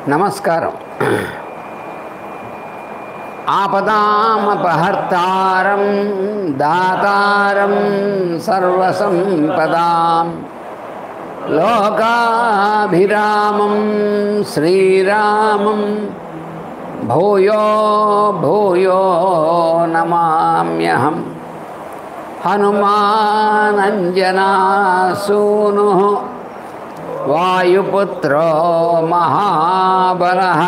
నమస్కారం ఆపదామపహర్తారం దాతారం సర్వసంపదాం లోకాభిరామం శ్రీరామం భూయో భూయో నమామ్యహం హనుమానంజనాసూను వాయుపుత్రో మహాబలः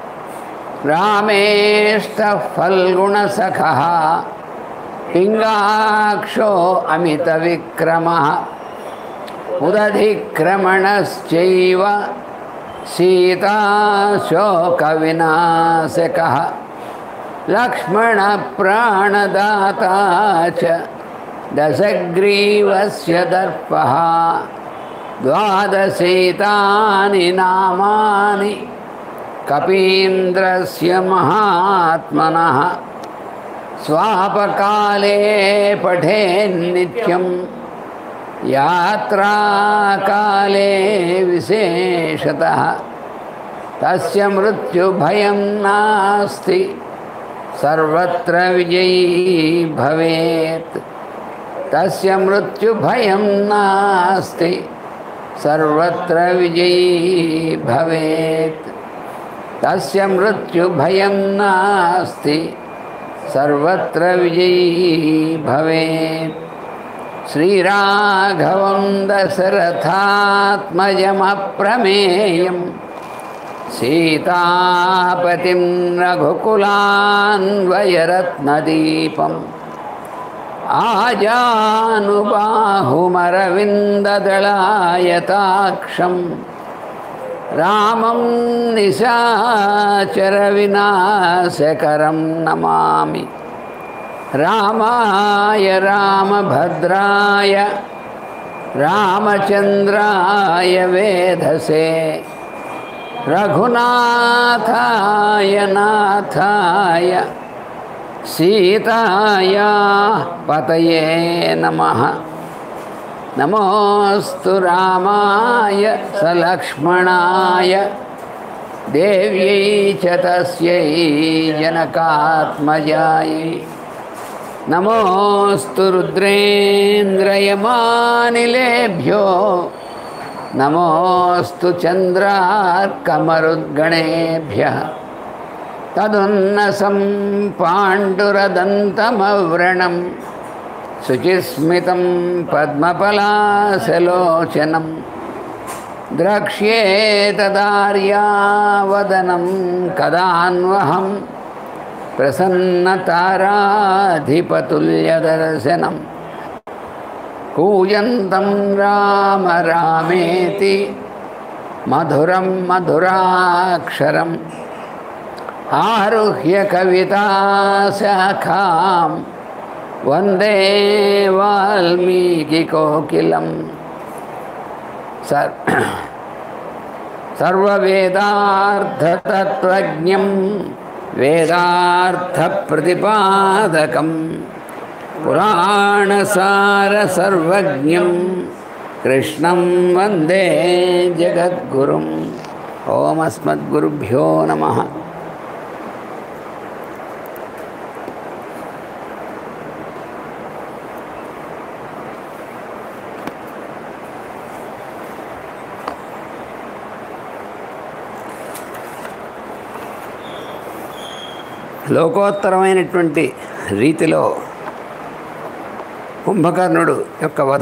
రామేష్టः ఫల్గుణసఖः పింగాక్షో అమితవిక్రమः ఉదధిక్రమణశ్చైవ సీతాశోకవినాశకः లక్ష్మణప్రాణదాతా చ దశగ్రీవస్య దర్పः ద్వాదశైతాని నామాని కపీంద్రస్య మహాత్మనः స్వాపకాలే పఠేన్నిత్యం యాత్రాకాలే విశేషతः తస్య మృత్యుభయం నాస్తి సర్వత్ర విజయీ భవేత్ తస్య మృత్యుభయం నాస్తి సర్వత్ర విజయీ భవేత్ తస్య మృత్యుభయం నాస్తి సర్వత్ర విజయీ భవేత్ శ్రీరాఘవం దశరథాత్మజమప్రమేయం సీతాపతిం రఘుకులాన్వయరత్నదీపం ఆజానుబాహుమరవిందదళాయతాక్షం రామం నిశాచరవినాశకరం నమామి రామాయ రామభద్రాయ రామచంద్రాయ వేధసే రఘునాథాయ నాథాయ సీతాయా పతయే నమ నమోస్తు రామాయ సలక్ష్మణాయ దేవ్యై చ తస్యై జనకాత్మజాయై నమోస్తు రుద్రేంద్రయమానిలేభ్యో నమోస్తు చంద్రార్కమరుద్గణేభ్య తదున్నసం పాండురదంతమవ్రణం శుచిస్మితం పద్మపలాసలోచనం ద్రక్ష్యేతదార్యావదనం కదాన్వహం ప్రసన్నతారాధిపతుల్యదర్శనం కూయంతం రామ రామేతి మధురం మధురాక్షరం ఆరుహ్య కవితాశాఖాం వందే వాల్మీకికోకిలం సర్ సర్వవేదార్థతత్వజ్ఞం వేదార్థప్రతిపాదకం పురాణసారసర్వజ్ఞం కృష్ణం వందే జగద్గురుం ఓమస్మద్గురుభ్యో నమ లోకోత్తరమైనటువంటి రీతిలో కుంభకర్ణుడు యొక్క వధ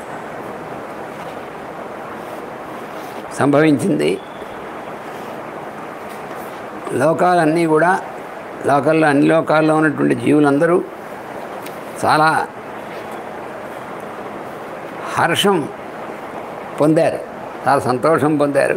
సంభవించింది లోకాలన్నీ కూడా లోకల్లో అన్ని లోకాల్లో ఉన్నటువంటి జీవులందరూ చాలా హర్షం పొందారు చాలా సంతోషం పొందారు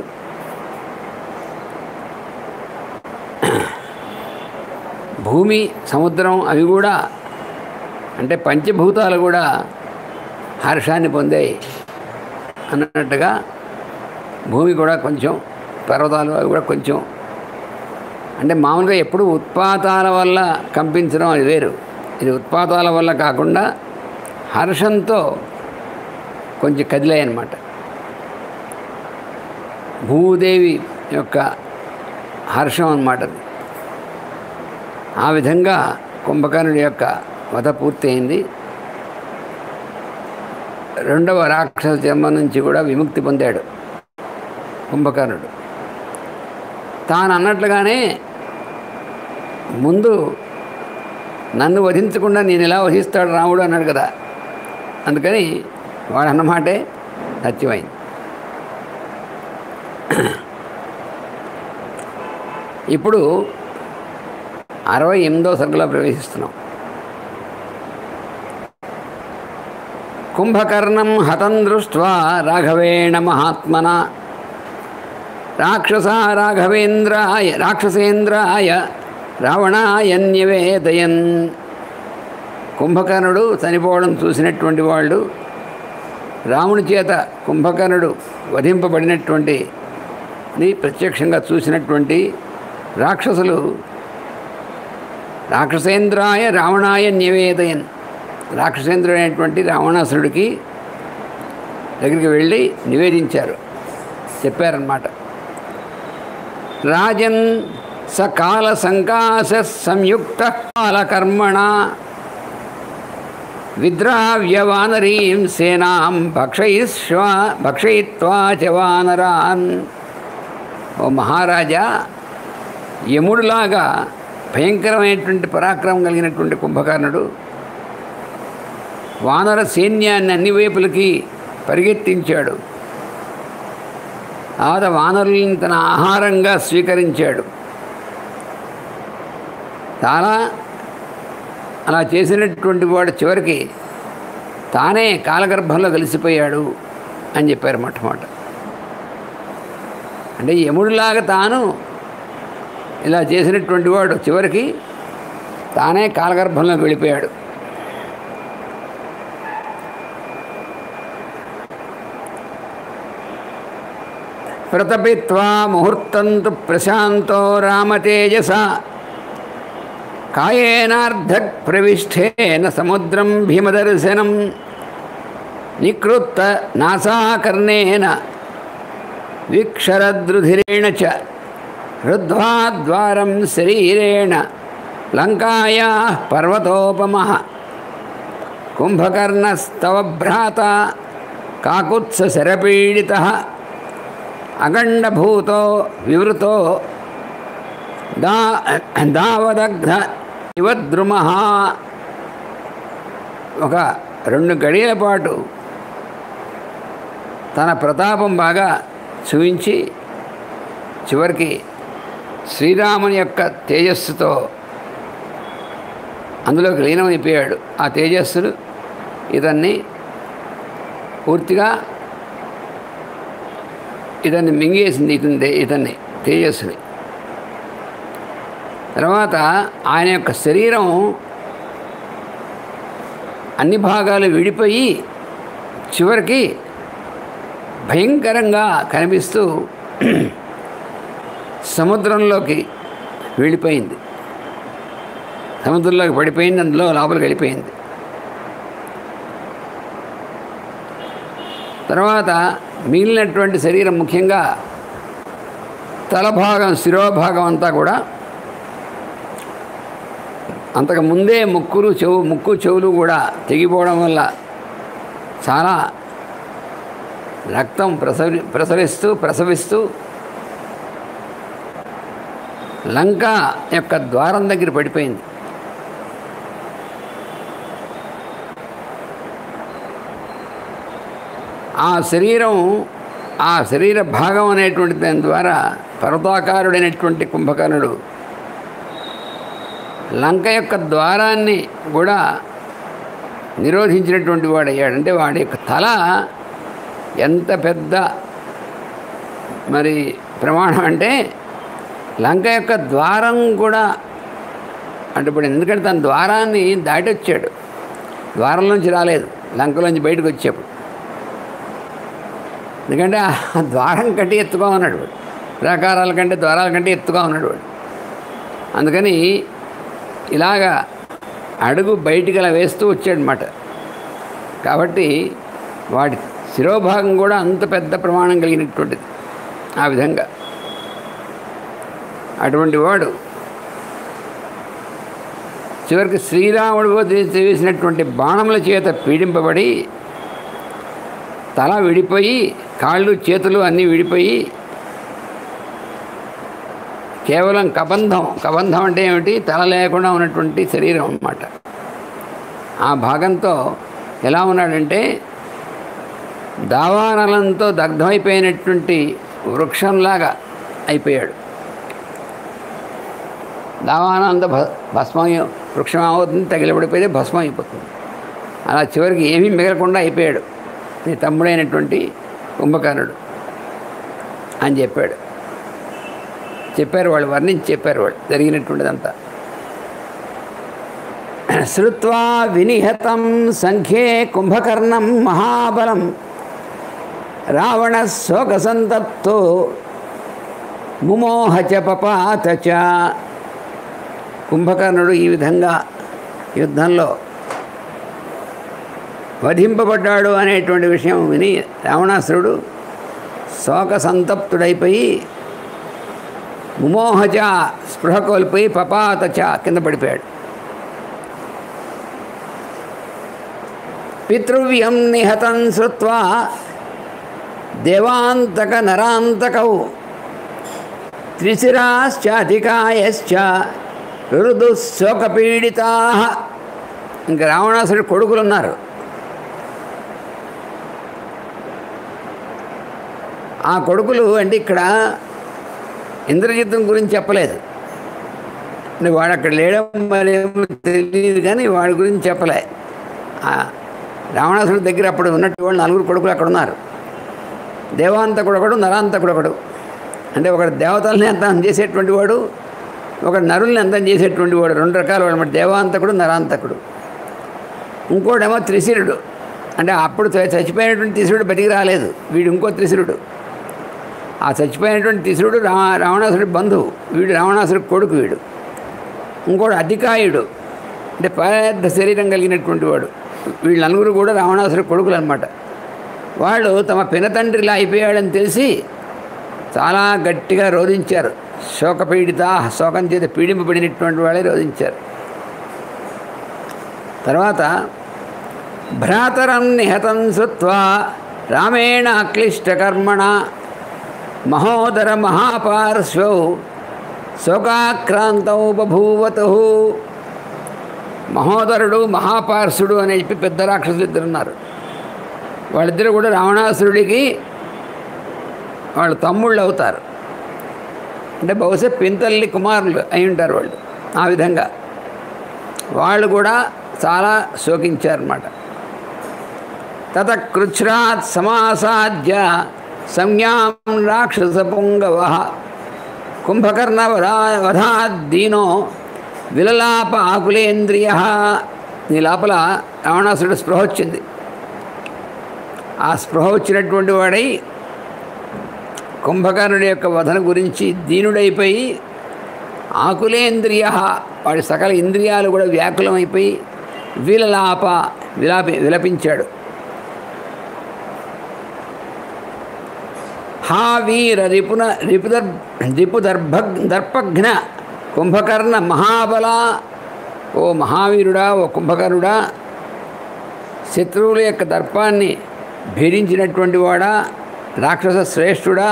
భూమి సముద్రం అవి కూడా అంటే పంచభూతాలు కూడా హర్షాన్ని పొందాయి అన్నట్టుగా భూమి కూడా కొంచెం పర్వతాలు అవి కూడా కొంచెం అంటే మామూలుగా ఎప్పుడు ఉత్పాతాల వల్ల కంపించడం అది వేరు ఇది ఉత్పాతాల వల్ల కాకుండా హర్షంతో కొంచెం కదిలాయి అన్నమాట భూదేవి యొక్క హర్షం అన్నమాట అది ఆ విధంగా కుంభకర్ణుడి యొక్క వధ పూర్తయింది రెండవ రాక్షస జన్మ నుంచి కూడా విముక్తి పొందాడు కుంభకర్ణుడు తాను అన్నట్లుగానే ముందు నన్ను వధించకుండా నేను ఎలా వధిస్తాడు రాముడు అన్నాడు కదా అందుకని వాడు అన్నమాటే సత్యమైంది ఇప్పుడు అరవై ఎనిమిదో సరుకులో ప్రవేశిస్తున్నాం కుంభకర్ణం హతం దృష్ట్వా రాఘవేణ మహాత్మన రాక్షస రాఘవేంద్రాయ రాక్షసేంద్రాయ రావణాయ నివేదయన్ కుంభకర్ణుడు చనిపోవడం చూసినటువంటి వాళ్ళు రాముని చేత కుంభకర్ణుడు వధింపబడినటువంటి ని ప్రత్యక్షంగా చూసినటువంటి రాక్షసులు రాక్షసేంద్రాయ రావణాయ నివేదయన్ రాక్షసేంద్రుడైనటువంటి రావణాసురుడికి దగ్గరికి వెళ్ళి నివేదించారు చెప్పారన్నమాట రాజన్ సకాల సంకాశ సంయుక్త కాలకర్మణ విద్రావ్య వానరీం సేనాం భక్షయిష్వ భక్షయిత్వా చ వానరాన్ ఓ మహారాజా యముడిలాగా భయంకరమైనటువంటి పరాక్రమం కలిగినటువంటి కుంభకర్ణుడు వానర సైన్యాన్ని అన్ని వైపులకి పరిగెత్తించాడు ఆద వానరుల్ని తన ఆహారంగా స్వీకరించాడు చాలా అలా చేసినటువంటి వాడు చివరికి తానే కాలగర్భంలో కలిసిపోయాడు అని చెప్పారు మొట్టమొదట అంటే యముడిలాగా తాను ఇలా చేసినటువంటి వాడు చివరికి తానే కాలగర్భంలోకి వెళ్ళిపోయాడు ప్రతపిత్వా ముహూర్తంతు ప్రశాంతో రామతేజస కాయేనార్ధక్ ప్రవిష్ఠేన సముద్రం భీమదర్శనం నికృత్త నాసాకర్ణేన వీక్షరద్రుధిరేణ చ హృద్వా ద్వారం శరీరేణ లంకాయా పర్వతోపమ కుంభకర్ణస్తవ భ్రాత కాకుత్స శరపీడిత అగండభూతో వివృతో దా దావదగ్ధ ఇవద్రుమ ఒక రెండు గడియల పాటు తన ప్రతాపం బాగా చూపించి చివరికి శ్రీరాముని యొక్క తేజస్సుతో అందులోకి లీనమైపోయాడు ఆ తేజస్సును ఇతన్ని పూర్తిగా ఇతన్ని మింగేసింది ఇతని ఇతన్ని తేజస్సుని తర్వాత ఆయన యొక్క శరీరం అన్ని భాగాలు విడిపోయి చివరికి భయంకరంగా కనిపిస్తూ సముద్రంలోకి వెళ్ళిపోయింది సముద్రంలోకి పడిపోయింది అందులో లోపలికి వెళ్ళిపోయింది తర్వాత మిగిలినటువంటి శరీరం ముఖ్యంగా తలభాగం శిరోభాగం అంతా కూడా అంతకు ముందే ముక్కులు చెవు ముక్కు చెవులు కూడా తెగిపోవడం వల్ల చాలా రక్తం ప్రసవి ప్రసరిస్తూ ప్రసవిస్తూ లంక యొక్క ద్వారం దగ్గర పడిపోయింది ఆ శరీరం ఆ శరీర భాగం అనేటువంటి దాని ద్వారా పర్వతాకారుడైనటువంటి కుంభకర్ణుడు లంక యొక్క ద్వారాన్ని కూడా నిరోధించినటువంటి వాడు అయ్యాడు అంటే వాడి యొక్క తల ఎంత పెద్ద మరి ప్రమాణం అంటే లంక యొక్క ద్వారం కూడా అంటే ఇప్పుడు ఎందుకంటే తన ద్వారాన్ని దాటి వచ్చాడు ద్వారంలోంచి రాలేదు లంకలోంచి బయటకు వచ్చేప్పుడు ఎందుకంటే ఆ ద్వారం కంటే ఎత్తుగా ఉన్నాడు వాడు ప్రాకారాల కంటే ద్వారాల కంటే ఎత్తుగా ఉన్నాడు వాడు అందుకని ఇలాగా అడుగు బయటికి అలా వేస్తూ వచ్చాడనమాట కాబట్టి వాడి శిరోభాగం కూడా అంత పెద్ద ప్రమాణం కలిగినటువంటిది ఆ విధంగా అటువంటి వాడు చివరికి శ్రీరాముడు వేసినటువంటి బాణముల చేత పీడింపబడి తల విడిపోయి కాళ్ళు చేతులు అన్నీ విడిపోయి కేవలం కబంధం కబంధం అంటే ఏమిటి తల లేకుండా ఉన్నటువంటి శరీరం అన్నమాట ఆ భాగంతో ఎలా ఉన్నాడంటే దావానలంతో దగ్ధమైపోయినటువంటి వృక్షంలాగా అయిపోయాడు దావానంతో భ భస్మం వృక్షం అవుతుంది తగిలిపడిపోతే భస్మం అయిపోతుంది అలా చివరికి ఏమీ మిగలకుండా అయిపోయాడు నీ తమ్ముడైనటువంటి కుంభకర్ణుడు అని చెప్పాడు చెప్పారు వాళ్ళు వర్ణించి చెప్పారు వాళ్ళు జరిగినటువంటిదంతా శ్రుత్వా వినిహతం సంఖ్యే కుంభకర్ణం మహాబలం రావణ శోకసంతప్తో ముమోహ చ పపాత చ కుంభకర్ణుడు ఈ విధంగా యుద్ధంలో వధింపబడ్డాడు అనేటువంటి విషయం విని రావణాసురుడు శోక సంతప్తుడైపోయి ముమోహచ స్పృహ కోల్పోయి పపాతచ కింద పడిపోయాడు పితృవ్యం నిహతం శ్రుత్వా దేవాంతక నరాంతకౌ త్రిశిరాశ్చాధికాయశ్చ రుదు శోకపీడితా ఇంకా రావణాసుడి కొడుకులు ఉన్నారు ఆ కొడుకులు అంటే ఇక్కడ ఇంద్రజిత్తుని గురించి చెప్పలేదు అంటే వాడు అక్కడ లేడం మరేమో తెలియదు కానీ వాడి గురించి చెప్పలే ఆ రావణాసుడి దగ్గర అప్పుడు ఉన్నట్టు వాళ్ళు నలుగురు కొడుకులు అక్కడ ఉన్నారు దేవాంతకుడు ఒకడు నరాంతకుడు ఒకడు అంటే ఒకడు దేవతల్ని అంతం చేసేటువంటి వాడు ఒకడు నరుల్ని అంతం చేసేటువంటి వాడు రెండు రకాలు వాడు అన్నమాట దేవాంతకుడు నరాంతకుడు ఇంకోటేమో త్రిశిరుడు అంటే అప్పుడు చ- చచ్చిపోయినటువంటి త్రిశురుడు బతికి రాలేదు వీడు ఇంకో త్రిశురుడు ఆ చచ్చిపోయినటువంటి త్రిశురుడు రా రావణాసుడి బంధువు వీడు రావణాసుడి కొడుకు వీడు ఇంకోడు అధికాయుడు అంటే పెద్ద శరీరం కలిగినటువంటి వాడు వీళ్ళు నలుగురు కూడా రావణాసుడి కొడుకులు అనమాట వాళ్ళు తమ పినతండ్రి ఇలా అయిపోయాడని తెలిసి చాలా గట్టిగా రోధించారు శోకపీడిత శోకం చేత పీడింపబడినటువంటి వాళ్ళే రోధించారు తర్వాత భ్రాతరం నిహతం శృత్వా రామేణ అక్లిష్టకర్మణ మహోదర మహాపార్శ్వౌ శోకాక్రాంతౌ బభూవతు మహోదరుడు మహాపార్శ్వుడు అని చెప్పి పెద్ద రాక్షసులు ఇద్దరు ఉన్నారు వాళ్ళిద్దరు కూడా రావణాసురుడికి వాళ్ళ తమ్ముళ్ళు అవుతారు అంటే బహుశా పింతల్లి కుమారులు అయి ఉంటారు వాళ్ళు ఆ విధంగా వాళ్ళు కూడా చాలా శోకించారన్నమాట తత కృచ్ఛ్రాత్ సమాసాద్య సంజ్ఞాం రాక్షస పుంగవ కుంభకర్ణ వధా వధాద్దీనో విలలాప ఆకులేంద్రియ నీ లోపల రావణాసురుడు స్పృహ వచ్చింది ఆ స్పృహ వచ్చినటువంటి వాడై కుంభకర్ణుడి యొక్క వధన గురించి దీనుడైపోయి ఆకులేంద్రియ వాడి సకల ఇంద్రియాలు కూడా వ్యాకులమైపోయి విలలాప విలాపి విలపించాడు హా వీర రిపున రిపుదర్ రిపుదర్భ దర్పఘ్న కుంభకర్ణ మహాబల ఓ మహావీరుడా ఓ కుంభకర్ణుడా శత్రువుల యొక్క దర్పాన్ని భేదించినటువంటి వాడా రాక్షస శ్రేష్ఠుడా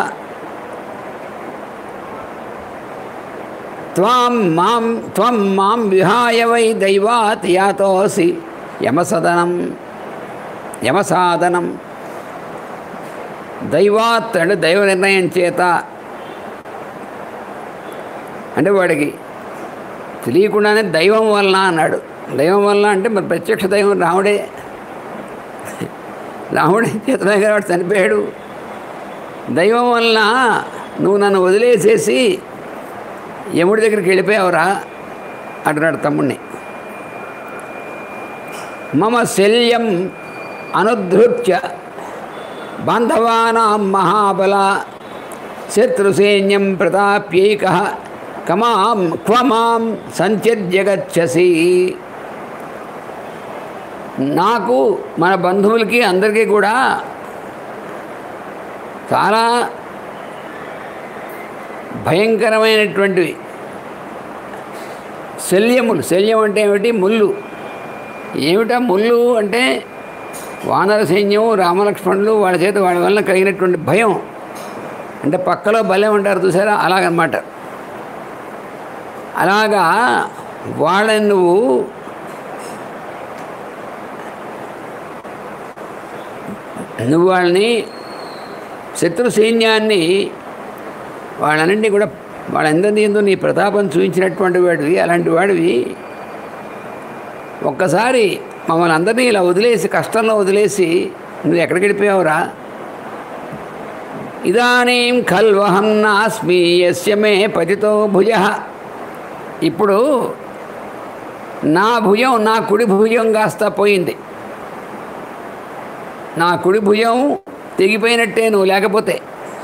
త్వాం మాం త్వం మాం విహాయ వై దైవాత్ యాతోసి యమసదనం యమసాధనం దైవాత్ అంటే దైవ నిర్ణయం చేత అంటే వాడికి తెలియకుండానే దైవం వలన అన్నాడు దైవం వలన అంటే మరి ప్రత్యక్ష దైవం రాముడే రాముడే చేతనే వాడు చనిపోయాడు దైవం వలన నువ్వు నన్ను వదిలేసేసి యముడి దగ్గరికి వెళ్ళిపోయావురా అంటున్నాడు తమ్ముణ్ణి మమ శల్యం అనుధృత్య బాంధవానాం మహాబల శత్రుసైన్యం ప్రతాప్యైక కమాం క్వమాం సంత్యజ్యగచ్చసి నాకు మన బంధువులకి అందరికీ కూడా చాలా భయంకరమైనటువంటివి శల్యములు శల్యం అంటే ఏమిటి ముళ్ళు ఏమిటా ముళ్ళు అంటే వానర సైన్యం రామలక్ష్మణులు వాళ్ళ చేత వాళ్ళ వల్ల కలిగినటువంటి భయం అంటే పక్కలో భలే ఉంటారు చూసారా అలాగనమాట అలాగా వాళ్ళని నువ్వు నువ్వు వాళ్ళని శత్రు సైన్యాన్ని వాళ్ళన్నింటినీ కూడా వాళ్ళందరినీ ఎందు నీ ప్రతాపం చూపించినటువంటి వాడివి అలాంటి వాడివి ఒక్కసారి మమ్మల్ని అందరినీ ఇలా వదిలేసి కష్టంలో వదిలేసి నువ్వు ఎక్కడికి వెళ్ళిపోయావురా ఇదానీం ఖల్వహం నాస్మి యస్య మే పతితో భుజ ఇప్పుడు నా భుజం నా కుడి భుజం కాస్త పోయింది నా కుడి భుజం తెగిపోయినట్టే నువ్వు లేకపోతే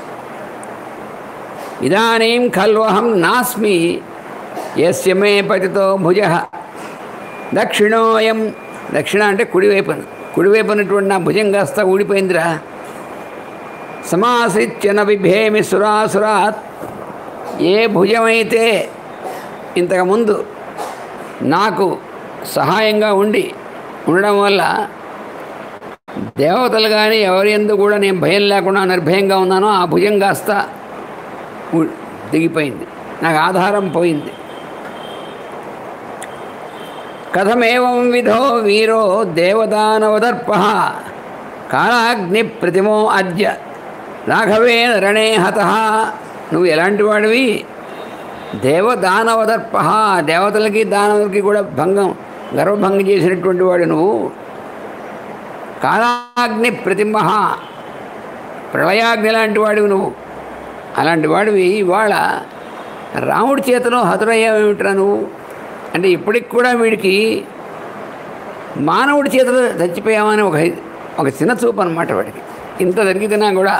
ఇదానీం ఖల్వహం నాస్మి యస్య మే పతితో భుజ దక్షిణోయం దక్షిణ అంటే కుడివైపున కుడివైపునటువంటి నా భుజం కాస్త ఊడిపోయిందిరా సమాశ్రిత్య బిభేమి సురాసురాత్ ఏ భుజమైతే ఇంతకుముందు నాకు సహాయంగా ఉండి ఉండడం వల్ల దేవతలు కానీ ఎవరి ఎందు కూడా నేను భయం లేకుండా నిర్భయంగా ఉన్నానో ఆ భుజం కాస్త ఉ- దిగిపోయింది నాకు ఆధారం పోయింది కథమేవం విధో వీరో దేవదానవదర్ప కాలాగ్ని ప్రతిమో అద్య రాఘవేణ రణే హత నువ్వు ఎలాంటి వాడివి దేవదానవదర్ప దేవతలకి దానవులకి కూడా భంగం గర్వభంగం చేసినటువంటి వాడు నువ్వు కాలాగ్ని ప్రతిమ ప్రళయాగ్ని లాంటి వాడివి నువ్వు అలాంటి వాడివి ఇవాళ రాముడి చేతిలో హతురయ్యావేమిట్రా నువ్వు అంటే ఇప్పటికి కూడా వీడికి మానవుడి చేతిలో చచ్చిపోయామని ఒక ఒక చిన్న చూపు అనమాట వాడికి ఇంత జరిగితేనా కూడా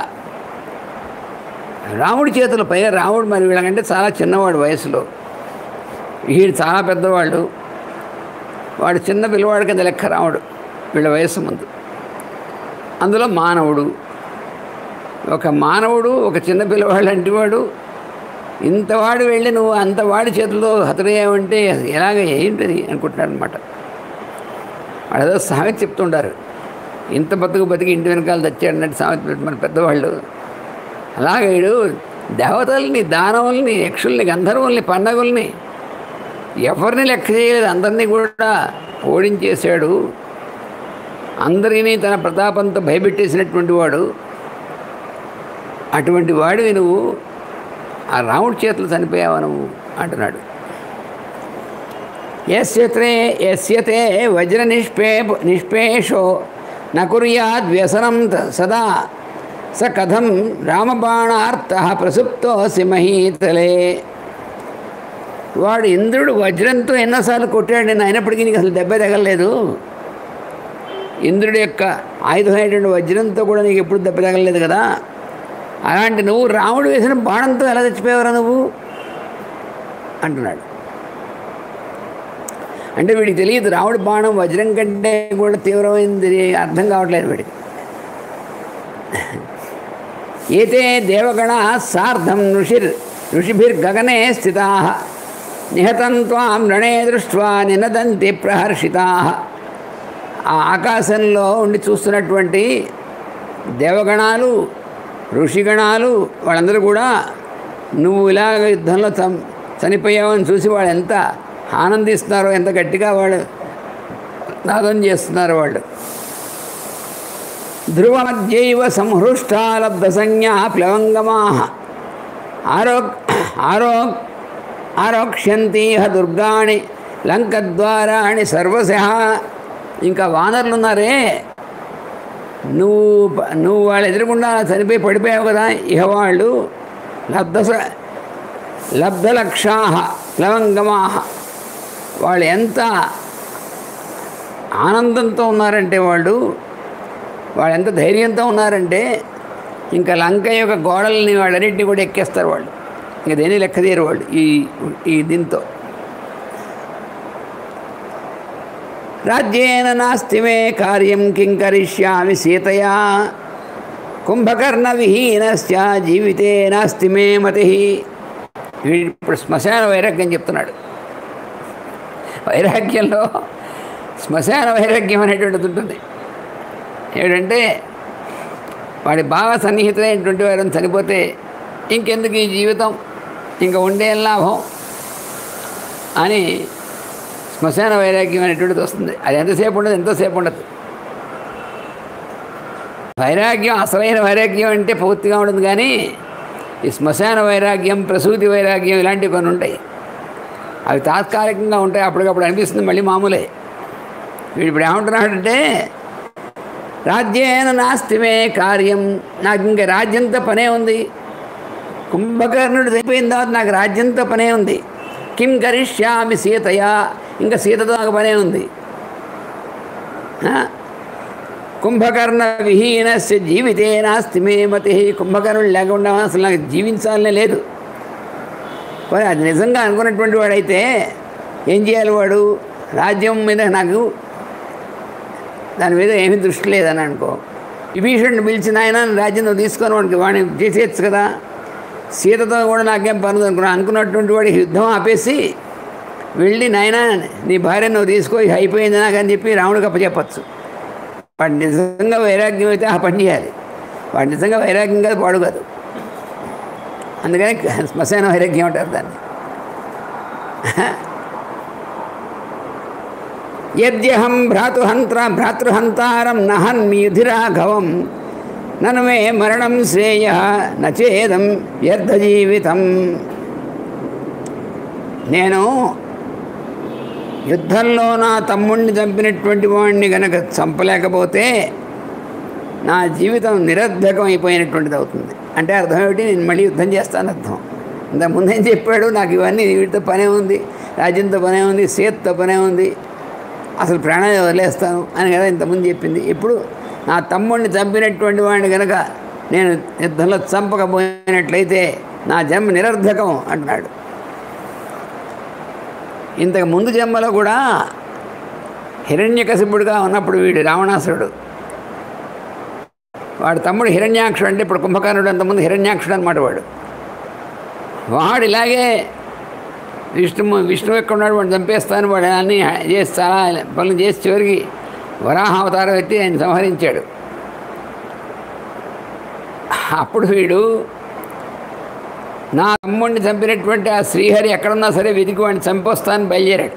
రాముడి చేతులు పైగా రాముడు మరి వీళ్ళకంటే చాలా చిన్నవాడు వయసులో వీడు చాలా పెద్దవాళ్ళు వాడు చిన్న పిల్లవాడి కింద లెక్క రాముడు వీళ్ళ వయస్సు ముందు అందులో మానవుడు ఒక మానవుడు ఒక చిన్న పిల్లవాడు లాంటి వాడు ఇంతవాడు వెళ్ళి నువ్వు అంతవాడి చేతుల్లో హతరయ్యావంటే ఎలాగ ఏంటది అనుకుంటున్నాడు అనమాట వాడు ఏదో సామెత చెప్తుంటారు ఇంత బతుకు బతికి ఇంటి వెనకాల తెచ్చాడు అన్నట్టు సామెత పెట్టి మన పెద్దవాళ్ళు అలాగే వీడు దేవతల్ని దానవుల్ని యక్షుల్ని గంధర్వుల్ని పండగుల్ని ఎవరిని లెక్క చేయలేదు అందరినీ కూడా ఓడించేశాడు అందరినీ తన ప్రతాపంతో భయపెట్టేసినటువంటి వాడు అటువంటి వాడివి నువ్వు ఆ రాముడి చేతులు చనిపోయావు నువ్వు అంటున్నాడు యస్యత్రే యస్యతే వజ్ర నిష్పే నిష్పేషో నకుర్యాద్ వ్యసనం త- సదా స కథం రామబాణార్థ ప్రసుప్తోసి మహీతలే వాడు ఇంద్రుడు వజ్రంతో ఎన్నోసార్లు కొట్టాడు నేను అయినప్పటికీ నీకు అసలు దెబ్బ తగలలేదు ఇంద్రుడి యొక్క ఆయుధమైనటువంటి వజ్రంతో కూడా నీకు ఎప్పుడు దెబ్బ తగలలేదు కదా అలాంటి నువ్వు రాముడు వేసిన బాణంతో ఎలా చచ్చిపోయావురా నువ్వు అంటున్నాడు అంటే వీడికి తెలియదు రాముడి బాణం వజ్రం కంటే కూడా తీవ్రమైంది అర్థం కావట్లేదు వీడికి ఏతే దేవగణ సార్ధం ఋషిర్ ఋషిభిర్గగనే స్థితా నిహతం త్వాం రణే దృష్ట్వా నినదంతి ప్రహర్షితా ఆ ఆకాశంలో ఉండి చూస్తున్నటువంటి దేవగణాలు ఋషిగణాలు వాళ్ళందరూ కూడా నువ్వు ఇలాగ యుద్ధంలో చం చనిపోయావని చూసి వాళ్ళు ఎంత ఆనందిస్తున్నారో ఎంత గట్టిగా వాళ్ళు నాదం చేస్తున్నారు వాళ్ళు ధ్రువమధ్యైవ సంహృష్టాలబ్ధ సంజ్ఞా ప్లవంగమా ఆరోగ్ ఆరోగ్ ఆరోక్ష్యంతీహ దుర్గాణి లంకద్వారాణి సర్వశ ఇంకా వానరులు ఉన్నారే నువ్వు ప- నువ్వు వాళ్ళు ఎదురుకుండా చనిపోయి పడిపోయావు కదా ఇహ వాళ్ళు లబ్ధ స- లబ్ధలక్షా ప్లవంగమా వాళ్ళు ఎంత ఆనందంతో ఉన్నారంటే వాళ్ళు వాళ్ళు ఎంత ధైర్యంతో ఉన్నారంటే ఇంకా లంక యొక్క గోడల్ని వాళ్ళన్నింటినీ కూడా ఎక్కేస్తారు వాళ్ళు ఇంకా దేని లెక్క తీయరు వాళ్ళు ఈ ఈ దీంతో రాజ్యేన నాస్తి మే కార్యం కిం కరిష్యామి సీతయా కుంభకర్ణ విహీనస్య జీవితే నాస్తి మే మతి వీడు ఇప్పుడు శ్మశాన వైరాగ్యం చెప్తున్నాడు వైరాగ్యంలో శ్మశాన వైరాగ్యం అనేటువంటిది ఉంటుంది ఏమిటంటే వాడి బాగా సన్నిహితులైనటువంటి వారిని చనిపోతే ఇంకెందుకు ఈ జీవితం ఇంకా ఉండే లాభం అని శ్మశాన వైరాగ్యం అనేటువంటిది వస్తుంది అది ఎంతసేపు ఉండదు ఎంతసేపు ఉండదు వైరాగ్యం అసలైన వైరాగ్యం అంటే పూర్తిగా ఉండదు కానీ ఈ శ్మశాన వైరాగ్యం ప్రసూతి వైరాగ్యం ఇలాంటివి కొన్ని ఉంటాయి అవి తాత్కాలికంగా ఉంటాయి అప్పటికప్పుడు అనిపిస్తుంది మళ్ళీ మామూలే వీడు ఇప్పుడు ఏమంటున్నాడంటే రాజ్యేన నాస్తిమే కార్యం నాకు ఇంకా రాజ్యంతో పనే ఉంది కుంభకర్ణుడు అయిపోయిన తర్వాత నాకు రాజ్యంతో పనే ఉంది కిం కరిష్యామి సీతయా ఇంకా సీతతో నాకు పనే ఉంది ఆ? కుంభకర్ణ విహీనస్య జీవితే నాస్తి మే మతి కుంభకర్ణుడు లేకుండా అసలు నాకు జీవించాలనే లేదు మరి అది నిజంగా అనుకున్నటువంటి వాడైతే ఏం చేయాలి వాడు రాజ్యం మీద నాకు దాని మీద ఏమీ దృష్టి లేదని అనుకో విభీషణుడు పిలిచిన ఆయన రాజ్యం నువ్వు తీసుకొని వాడికి వాడిని చేసేయచ్చు కదా సీతతో కూడా నాకేం పనులు అనుకున్నా అనుకున్నటువంటి వాడికి యుద్ధం ఆపేసి వెళ్ళి నాయన నీ భార్య నువ్వు తీసుకో ఇక అయిపోయింది నాకు అని చెప్పి రాముడికి అప్పచెప్పచ్చు వాడు నిజంగా వైరాగ్యం అయితే ఆ పని చేయాలి వాడు నిజంగా వైరాగ్యం కాదు పాడు కాదు అందుకని శ్మశాన వైరాగ్యం అంటారు దాన్ని యద్యహం భ్రాతృహంత్ర భ్రాతృహంతారం నహన్మియుధిరాఘవం నను మే మరణం శ్రేయ నచేదం వ్యర్థ జీవితం నేను యుద్ధంలో నా తమ్ముడిని చంపినటువంటి వాడిని గనక చంపలేకపోతే నా జీవితం నిరర్ధకం అయిపోయినటువంటిది అవుతుంది అంటే అర్థం ఏమిటి నేను మళ్ళీ యుద్ధం చేస్తాను అర్థం ఇంత ముందేం చెప్పాడు నాకు ఇవన్నీ వీటితో పనే ఉంది రాజ్యంతో పనే ఉంది సీతతో పనే ఉంది అసలు ప్రాణాన్ని వదిలేస్తాను అని కదా ఇంతకుముందు చెప్పింది ఇప్పుడు నా తమ్ముడిని చంపినటువంటి వాడిని కనుక నేను యుద్ధంలో చంపకపోయినట్లయితే నా జన్మ నిరర్ధకం అంటున్నాడు ఇంతకు ముందు జన్మలో కూడా హిరణ్యకశిపుడుగా ఉన్నప్పుడు వీడు రావణాసురుడు వాడు తమ్ముడు హిరణ్యాక్షుడు అంటే ఇప్పుడు కుంభకర్ణుడు అంతకుముందు హిరణ్యాక్షుడు అనమాట వాడు వాడు ఇలాగే విష్ణు విష్ణువు ఎక్కడ ఉన్నాడు వాడు చంపేస్తాను వాడు అన్నీ చేసి చాలా పనులు చేసి చివరికి వరాహ అవతారం ఎత్తి ఆయన సంహరించాడు అప్పుడు వీడు నా తమ్ముడిని చంపినటువంటి ఆ శ్రీహరి ఎక్కడున్నా సరే వెతికి వాడిని చంపొస్తాను బయలుదేరాడు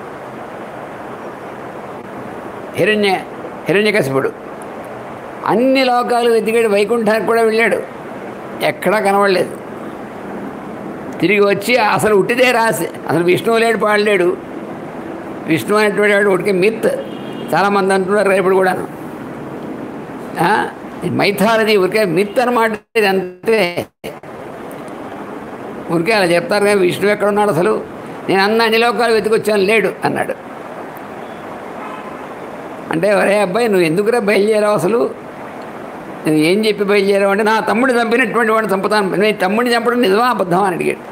హిరణ్య హిరణ్యకశిపుడు అన్ని లోకాలు వెతికాడు వైకుంఠానికి కూడా వెళ్ళాడు ఎక్కడా కనబడలేదు తిరిగి వచ్చి అసలు ఉట్టిదే రాసి అసలు విష్ణువు లేడు పాడలేడు విష్ణు అనేటువంటి వాడు ఉడికి మిత్ చాలామంది అంటున్నారు రేపుడు కూడాను ఆ, ఇది మైథాలజీ ఉరికే మిత్ అనమాట ఇది అంతే ఊరికే అలా చెప్తారు కానీ విష్ణు ఎక్కడ ఉన్నాడు అసలు నేను అన్న అన్ని లోకాలు వెతికొచ్చాను లేడు అన్నాడు అంటే ఒరే అబ్బాయి నువ్వు ఎందుకురా బయలుదేరావు అసలు నువ్వు ఏం చెప్పి బయలుదేరావు అంటే నా తమ్ముడు చంపినటువంటి వాడిని చంపుతాను నీ తమ్ముడిని చంపడం నిజమా అబద్ధమా అని అడిగాడు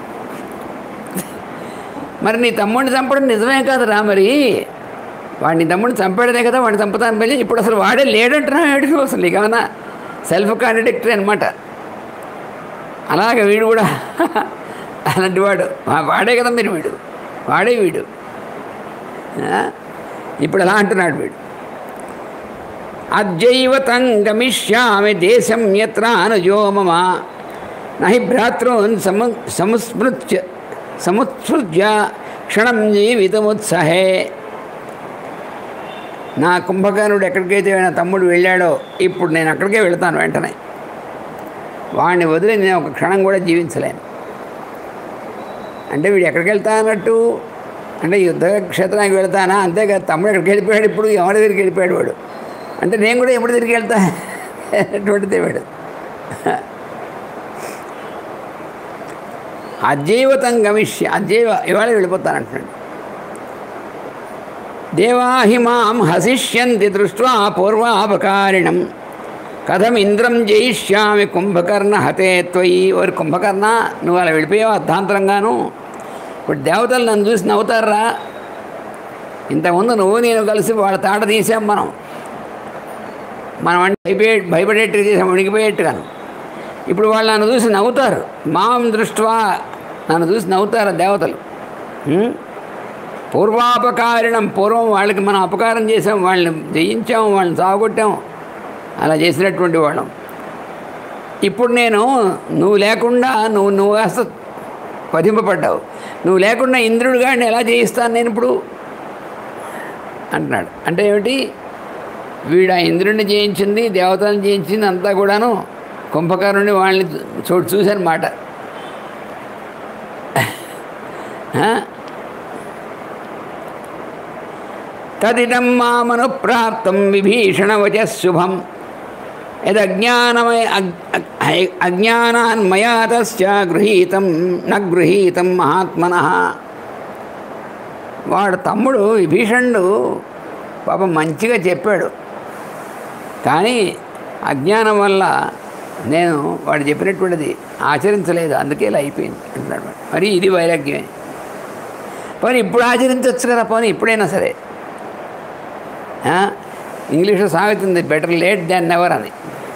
మరి నీ తమ్ముడిని చంపడం నిజమే కాదురా మరి వాడిని తమ్ముడిని చంపాడనే కదా వాడిని చంపుతాను వెళ్ళి ఇప్పుడు అసలు వాడే లేడంటున్నావు ఏడు నువ్వు అసలు ఇక ఏమన్నా సెల్ఫ్ కాంట్రడిక్టరీ అనమాట అలాగే వీడు కూడా అలాంటి వాడు వా- వాడే కదా మీరు వీడు వాడే వీడు ఆ? ఇప్పుడు అలా అంటున్నాడు వీడు అద్యైవ తం గమిష్యామి దేశం ఎత్ర అనుజో మమ నహి భ్రాతృన్ సము సముస్మృత్య సముత్సృజ్య క్షణం జీవితముత్సహే నా కుంభకర్ణుడు ఎక్కడికైతే నా తమ్ముడు వెళ్ళాడో ఇప్పుడు నేను అక్కడికే వెళ్తాను వెంటనే వాడిని వదిలి నేను ఒక క్షణం కూడా జీవించలేను అంటే వీడు ఎక్కడికి వెళ్తా అన్నట్టు అంటే యుద్ధ క్షేత్రానికి వెళ్తానా అంతేకాదు తమ్ముడు ఎక్కడికి వెళ్ళిపోయాడు ఇప్పుడు ఎవరి దగ్గరికి వెళ్ళిపోయాడు వాడు అంటే నేను కూడా ఎప్పుడు తిరిగి వెళ్తా అటువంటిదే వాడు అజైవతం గమిష్య అజైవ ఇవాళ వెళ్ళిపోతాను అంటున్నాడు దేవాహిమాం హసిష్యంతి దృష్ట్వా పూర్వాపకారిణం కథం ఇంద్రం జయిష్యామి కుంభకర్ణ హతే త్వయి ఓరి కుంభకర్ణ నువ్వు అలా వెళ్ళిపోయావు అర్ధాంతరంగాను ఇప్పుడు దేవతలు నన్ను చూసి నవ్వుతారా ఇంతకుముందు నువ్వు నేను కలిసి వాళ్ళ తాట తీసాం మనం మనం అంటే భయపడే భయపడేట్టుగా చేసాం వణికిపోయేట్టుగాను ఇప్పుడు వాళ్ళు నన్ను చూసి నవ్వుతారు మాం దృష్ట్వా నన్ను చూసి నవ్వుతారు దేవతలు ఉం? పూర్వాపకారిణం పూర్వం వాళ్ళకి మనం అపకారం చేసాం వాళ్ళని జయించాం వాళ్ళని సాగొట్టాం అలా చేసినటువంటి వాళ్ళం ఇప్పుడు నేను నువ్వు లేకుండా నువ్వు నువ్వు కాస్త పదింపబడ్డావు నువ్వు లేకుండా ఇంద్రుడు గారిని ఎలా చేయిస్తాను నేను ఇప్పుడు అంటున్నాడు అంటే ఏమిటి వీడు ఆ ఇంద్రుడిని జయించింది దేవతలను జయించింది అంతా కూడాను కుంభకర్ణుని వాళ్ళని చోటు చూశాను మాట తదిదం మామను ప్రాప్తం విభీషణవచ శుభం యదజ్ఞానమయ అజ్ఞానాన్మయా తస్య గృహీతం న గృహీతం మహాత్మన వాడు తమ్ముడు విభీషణుడు పాపం మంచిగా చెప్పాడు కానీ అజ్ఞానం వల్ల నేను వాడు చెప్పినటువంటిది ఆచరించలేదు అందుకే ఇలా అయిపోయింది అంటున్నాడు వాడు. మరి ఇది వైరాగ్యమే పోనీ ఇప్పుడు ఆచరించవచ్చు కదా పోనీ ఇప్పుడైనా సరే ఆ? ఇంగ్లీష్లో సాగుతుంది బెటర్ లేట్ దాన్ నెవర్ అని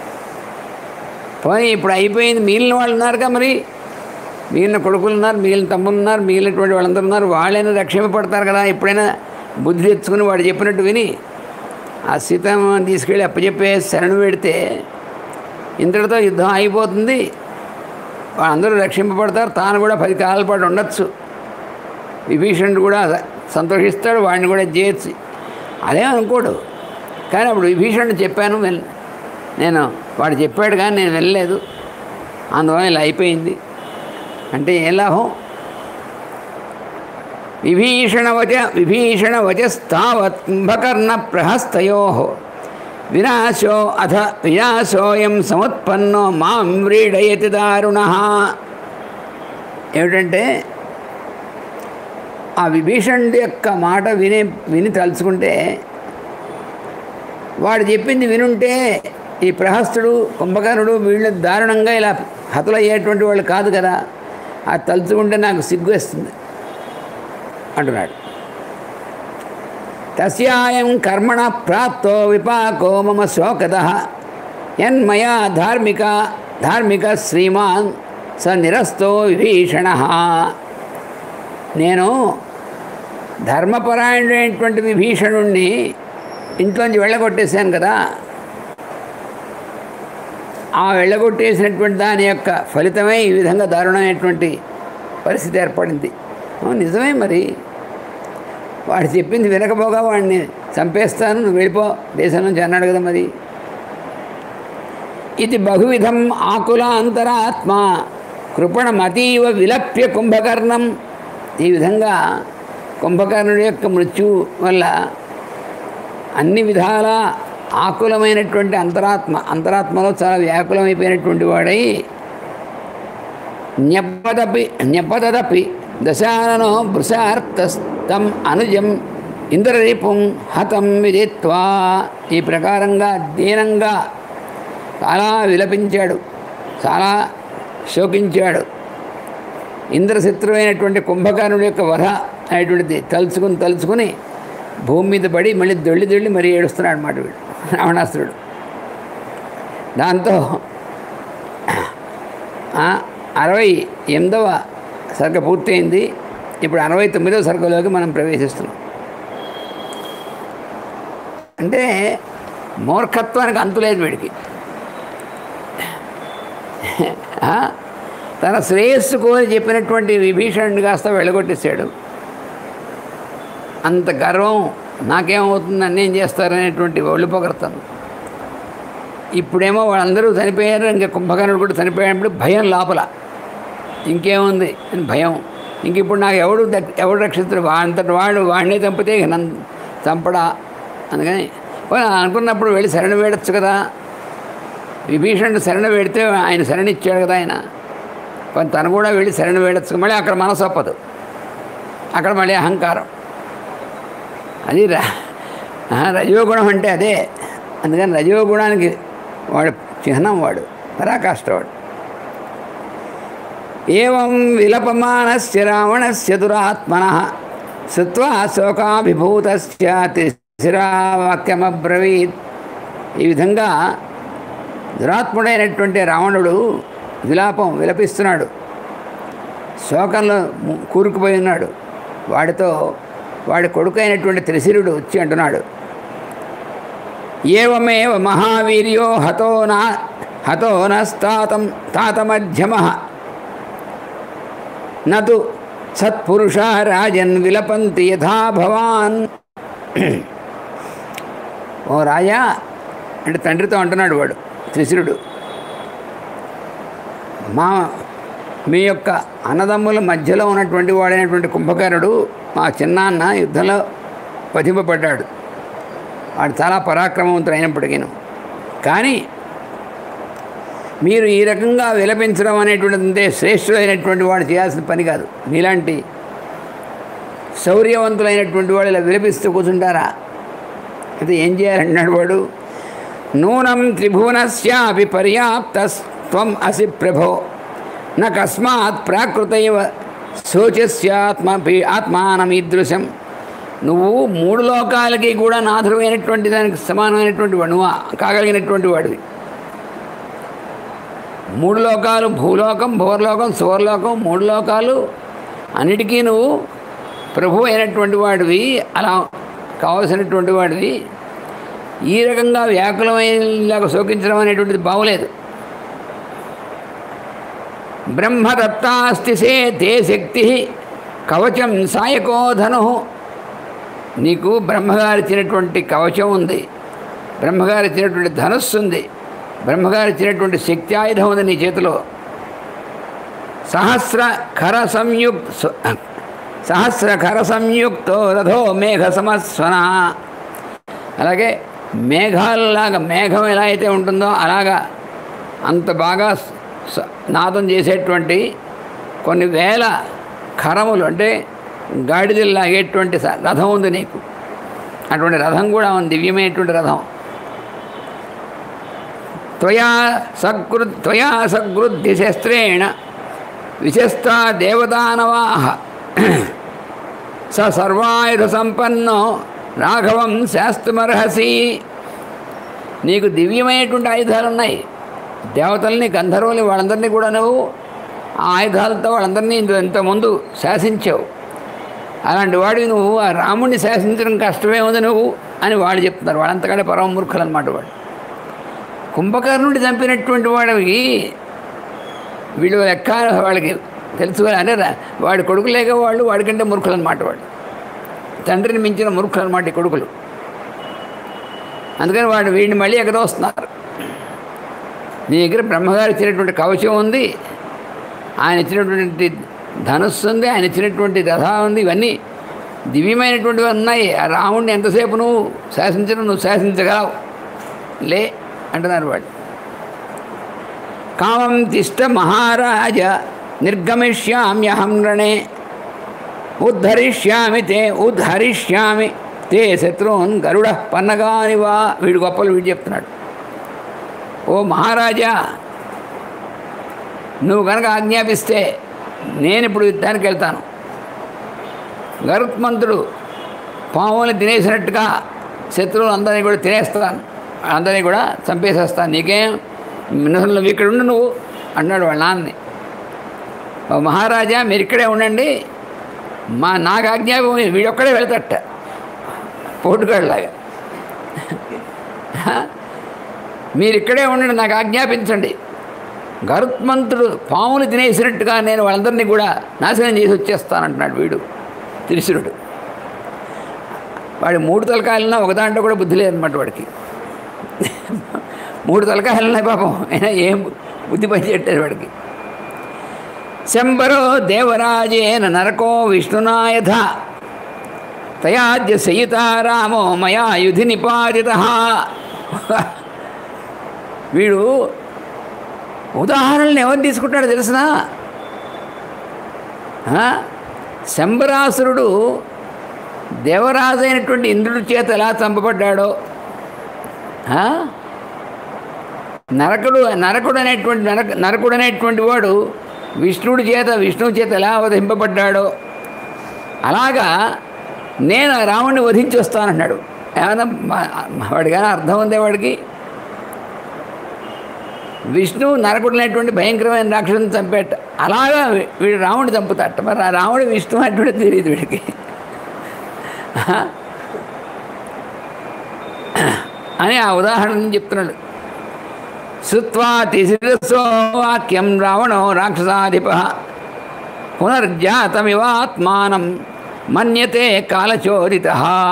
పోనీ ఇప్పుడు అయిపోయింది మిగిలిన వాళ్ళు ఉన్నారుగా మరి మిగిలిన కొడుకులు ఉన్నారు మిగిలిన తమ్ముళ్ళు ఉన్నారు మిగిలినటువంటి వాళ్ళందరూ ఉన్నారు వాళ్ళైనా రక్షింపబడతారు కదా ఎప్పుడైనా బుద్ధి తెచ్చుకుని వాడు చెప్పినట్టు విని ఆ సీతమ్మ తీసుకెళ్ళి అప్పచెప్పే శరణు పెడితే ఇంతటితో యుద్ధం అయిపోతుంది వాళ్ళందరూ రక్షింపబడతారు తాను కూడా పది కాలాల పాటు ఉండొచ్చు విభీషణుడు కూడా సంతోషిస్తాడు వాడిని కూడా చేయొచ్చు అదే అనుకోడు కానీ అప్పుడు విభీషణుడు చెప్పాను వెల్ నేను వాడు చెప్పాడు కానీ నేను వెళ్ళలేదు అందువల్ల ఇలా అయిపోయింది అంటే ఏం లాభం విభీషణవచ విభీషణవచస్తావత్ కుంభకర్ణ ప్రహస్తయో వినాశో అథ వినాశోయం సముత్పన్నో మాం వ్రీడయతి దారుణ ఏమిటంటే ఆ విభీషణుడి యొక్క మాట వినే విని తలుచుకుంటే వాడు చెప్పింది వినుంటే ఈ ప్రహస్తుడు కుంభకర్ణుడు వీళ్ళు దారుణంగా ఇలా హతులయ్యేటువంటి వాళ్ళు కాదు కదా అది తలుచుకుంటే నాకు సిగ్గు వేస్తుంది అంటున్నాడు తస్యాయం కర్మణ ప్రాప్తో విపాకో మమ శోకద యన్మయా ధార్మిక ధార్మిక శ్రీమాన్ స నిరస్తో విభీషణ నేను ధర్మపరాయణుడైనటువంటి విభీషణుణ్ణి ఇంట్లోంచి వెళ్ళగొట్టేశాను కదా ఆ వెళ్ళగొట్టేసినటువంటి దాని యొక్క ఫలితమే ఈ విధంగా దారుణమైనటువంటి పరిస్థితి ఏర్పడింది అవును, నిజమే మరి వాడు చెప్పింది వినకపోగా వాడిని చంపేస్తాను నువ్వు వెళ్ళిపో దేశం నుంచి అన్నాడు కదా మరి ఇది బహువిధం ఆకుల అంతరాత్మ కృపణమతీవ విలప్య కుంభకర్ణం ఈ విధంగా కుంభకర్ణుడి యొక్క మృత్యు వల్ల అన్ని విధాల ఆకులమైనటువంటి అంతరాత్మ అంతరాత్మలో చాలా వ్యాకులమైపోయినటువంటి వాడై న్యపదపి న్యపదపి దశాననో భృశార్తస్తం అనుజం ఇంద్రరిపుం హతం విదిత్వా ఈ ప్రకారంగా దీనంగా చాలా విలపించాడు చాలా శోకించాడు ఇంద్రశత్రువైనటువంటి కుంభకర్ణుడి యొక్క వధ అనేటువంటిది తలుచుకుని తలుచుకుని భూమి మీద పడి మళ్ళీ దొళ్ళి దొళ్ళి మరీ ఏడుస్తున్నాడు అన్నమాట వీడు రావణాసురుడు దాంతో ఆ, అరవై ఎనిమిదవ సర్గ పూర్తయింది ఇప్పుడు అరవై తొమ్మిదవ సర్గలోకి మనం ప్రవేశిస్తున్నాం అంటే మూర్ఖత్వానికి అంతులేదు వీడికి ఆ? తన శ్రేయస్సు కోరి చెప్పినటువంటి విభీషణుడిని కాస్త వెళ్ళగొట్టేశాడు అంత గర్వం నాకేమవుతుంది నన్నేం చేస్తారనేటువంటి ఒళ్ళు పొగడతాను ఇప్పుడేమో వాళ్ళందరూ చనిపోయారు ఇంకా కుంభకర్ణుడు కూడా చనిపోయినప్పుడు భయం లోపల ఇంకేముంది అని భయం ఇంక ఇప్పుడు నాకు ఎవడు దక్- ఎవడు రక్షిస్తాడు వాడంతటి వాడు వాడినే చంపితే ఇక నన్ను చంపడా అందుకని పోనీ అనుకున్నప్పుడు వెళ్ళి శరణ వేడొచ్చు కదా విభీషణుడు శరణ వేడితే ఆయన శరణిచ్చాడు కదా ఆయన కానీ తను కూడా వెళ్ళి శరణ వేడొచ్చు మళ్ళీ అక్కడ మనసు ఒప్పదు అక్కడ మళ్ళీ అహంకారం అది ర ఆ, రజోగుణం అంటే అదే అందుకని రజోగుణానికి వాడు చిహ్నం వాడు పరాకాష్ట వాడు ఏం విలపమానస్య రావణస్య దురాత్మన శుత్వా శోకాభిభూతస్య తిశిరావాక్యమబ్రవీత్ ఈ విధంగా దురాత్ముడైనటువంటి రావణుడు విలాపం విలపిస్తున్నాడు శోకంలో ము- కూరుకుపోయి ఉన్నాడు వాడితో వాడి కొడుకు అయినటువంటి త్రిశిరుడు వచ్చి అంటున్నాడు ఏవమేవ మహావీర్యో హతో నా హతో నస్తాతం తాతమధ్యమ నతు సత్పురుష రాజన్ విలపంతి యథా భవాన్ ఓ రాజా అంటే తండ్రితో అంటున్నాడు వాడు త్రిశిరుడు మా మీ యొక్క అన్నదమ్ముల మధ్యలో ఉన్నటువంటి వాడైనటువంటి కుంభకర్ణుడు మా చిన్నాన్న యుద్ధంలో వధింపబడ్డాడు వాడు చాలా పరాక్రమవంతుడు అయినప్పటికీను కానీ మీరు ఈ రకంగా విలపించడం అనేటువంటిది శ్రేష్ఠులైనటువంటి వాడు చేయాల్సిన పని కాదు మీలాంటి శౌర్యవంతులైనటువంటి వాడు ఇలా విలపిస్తూ కూర్చుంటారా అయితే ఏం చేయాలన్నాడు వాడు నూనం త్రిభువనస్యాపి పర్యాప్తస్త్వం అసి ప్రభో న కస్మాత్ ప్రాకృతైవ శోచస్యాత్మ ఆత్మానమీదృశం నువ్వు మూడు లోకాలకి కూడా నాథుడైనటువంటి దానికి సమానమైనటువంటి వాడు నువ్వు కాగలిగినటువంటి వాడివి మూడు లోకాలు భూలోకం భూవర్లోకం సువర్లోకం మూడు లోకాలు అన్నిటికీ నువ్వు ప్రభు అయినటువంటి వాడివి అలా కావలసినటువంటి వాడివి ఈ రకంగా వ్యాకులమైనలాగా శోకించడం అనేటువంటిది బాగోలేదు బ్రహ్మదత్తాస్తి సే తే శక్తి కవచం సాయకో ధను నీకు బ్రహ్మగారు ఇచ్చినటువంటి కవచం ఉంది బ్రహ్మగారు ఇచ్చినటువంటి ధనుస్సు ఉంది బ్రహ్మగారు ఇచ్చినటువంటి శక్తి ఆయుధం ఉంది నీ చేతిలో సహస్ర ఖర సంయుక్ సహస్ర ఖర సంయుక్తో రథో మేఘ సమస్వన అలాగే మేఘాలలాగా మేఘం ఎలా అయితే ఉంటుందో అలాగా అంత బాగా స- నాదం చేసేటువంటి కొన్ని వేల ఖరములు అంటే గాడిదలు లాగేటువంటి స- రథం ఉంది నీకు అటువంటి రథం కూడా ఉంది దివ్యమైనటువంటి రథం త్వయా సకృ త్వయా సగృద్ధి శస్త్రేణ విశస్తా దేవదానవాహ స సర్వాయుధ సంపన్నో రాఘవం శాస్త్రమర్హసి నీకు దివ్యమైనటువంటి ఆయుధాలు ఉన్నాయి దేవతల్ని గంధర్వుల్ని వాళ్ళందరినీ కూడా నువ్వు ఆ ఆయుధాలతో వాళ్ళందరినీ ఇంత ఇంతకుముందు శాసించావు అలాంటి వాడివి నువ్వు ఆ రాముడిని శాసించడం కష్టమే ఉంది నువ్వు అని వాళ్ళు చెప్తున్నారు వాళ్ళంతకంటే పరమ మూర్ఖులు అనమాట వాడు కుంభకర్ణుడి చంపినటువంటి వాడికి వీళ్ళు లెక్క వాళ్ళకి తెలుసు కదా అంటే రా- వాడి కొడుకులేక వాళ్ళు వాడికంటే మూర్ఖులు అనమాట వాడు తండ్రిని మించిన మూర్ఖులు అనమాట ఈ కొడుకులు అందుకని వాడు వీడిని మళ్ళీ ఎగదోస్తున్నారు నీ దగ్గర బ్రహ్మగారు ఇచ్చినటువంటి కవచం ఉంది ఆయన ఇచ్చినటువంటి ధనుస్సు ఉంది ఆయన ఇచ్చినటువంటి రథ ఉంది ఇవన్నీ దివ్యమైనటువంటివి ఉన్నాయి ఆ రాముడిని ఎంతసేపు నువ్వు శాసించడం నువ్వు శాసించగలవు లే అంటున్నారు వాడు కామం తిష్ట మహారాజ నిర్గమిష్యామ్యహం రణే ఉద్ధరిష్యామి తే ఉద్ధరిష్యామి తే శత్రువున్ గరుడ పన్నగానివా వీడు గొప్పలు వీడు చెప్తున్నాడు ఓ మహారాజా నువ్వు కనుక ఆజ్ఞాపిస్తే నేను ఇప్పుడు యుద్ధానికి వెళ్తాను గరుత్మంతుడు పాముని తినేసినట్టుగా శత్రువులు అందరినీ కూడా తినేస్తాను అందరినీ కూడా చంపేసేస్తాను నీకేం నువ్వు ఇక్కడ ఉండు నువ్వు అన్నాడు వాళ్ళ నాన్నని ఓ మహారాజా మీరు ఇక్కడే ఉండండి మా నాకు ఆజ్ఞాపం వీడొక్కడే వెళ్తట పోటుగాళ్ళలాగా మీరు ఇక్కడే ఉండండి నాకు ఆజ్ఞాపించండి గరుత్మంతుడు పాములు తినేసినట్టుగా నేను వాళ్ళందరినీ కూడా నాశనం చేసి వచ్చేస్తానంటున్నాడు వీడు త్రిశురుడు వాడి మూడు తలకాయలున్నా ఒక దాంట్లో కూడా బుద్ధి లేదన్నమాట వాడికి మూడు తలకాయలు ఉన్నాయి పాపం అయినా ఏం బుద్ధి పనిచేయట్లేదు వాడికి శంబరో దేవరాజేన నరకో విష్ణునాయథ తయాద్య సయితారామో మయా యుధి నిపాతిత వీడు ఉదాహరణలు ఎవరు తీసుకుంటాడో తెలుసునా ఆ? శంబరాసురుడు దేవరాజు అయినటువంటి ఇంద్రుడి చేత ఎలా చంపబడ్డాడో ఆ? నరకుడు నరకుడు అనేటువంటి నరక నరకుడు అనేటువంటి వాడు విష్ణుడి చేత విష్ణువు చేత ఎలా వధింపబడ్డాడో అలాగా నేను ఆ రాముడిని వధించి వస్తానన్నాడు ఏమన్నా మా- వాడికి ఏమైనా అర్థం ఉందే వాడికి విష్ణువు నరకుడినటువంటి భయంకరమైన రాక్షసుని చంపేట అలాగా వీ- వీడు రాముడు చంపుతాట మరి ఆ రాముడు విష్ణు అటువంటి తెలియదు వీడికి అని ఆ ఉదాహరణ చెప్తున్నాడు శృత్వా తిశిరసో వాక్యం రావణో రాక్షసాధిప పునర్జాతమివాత్మానం మన్యతే కాలచోరిత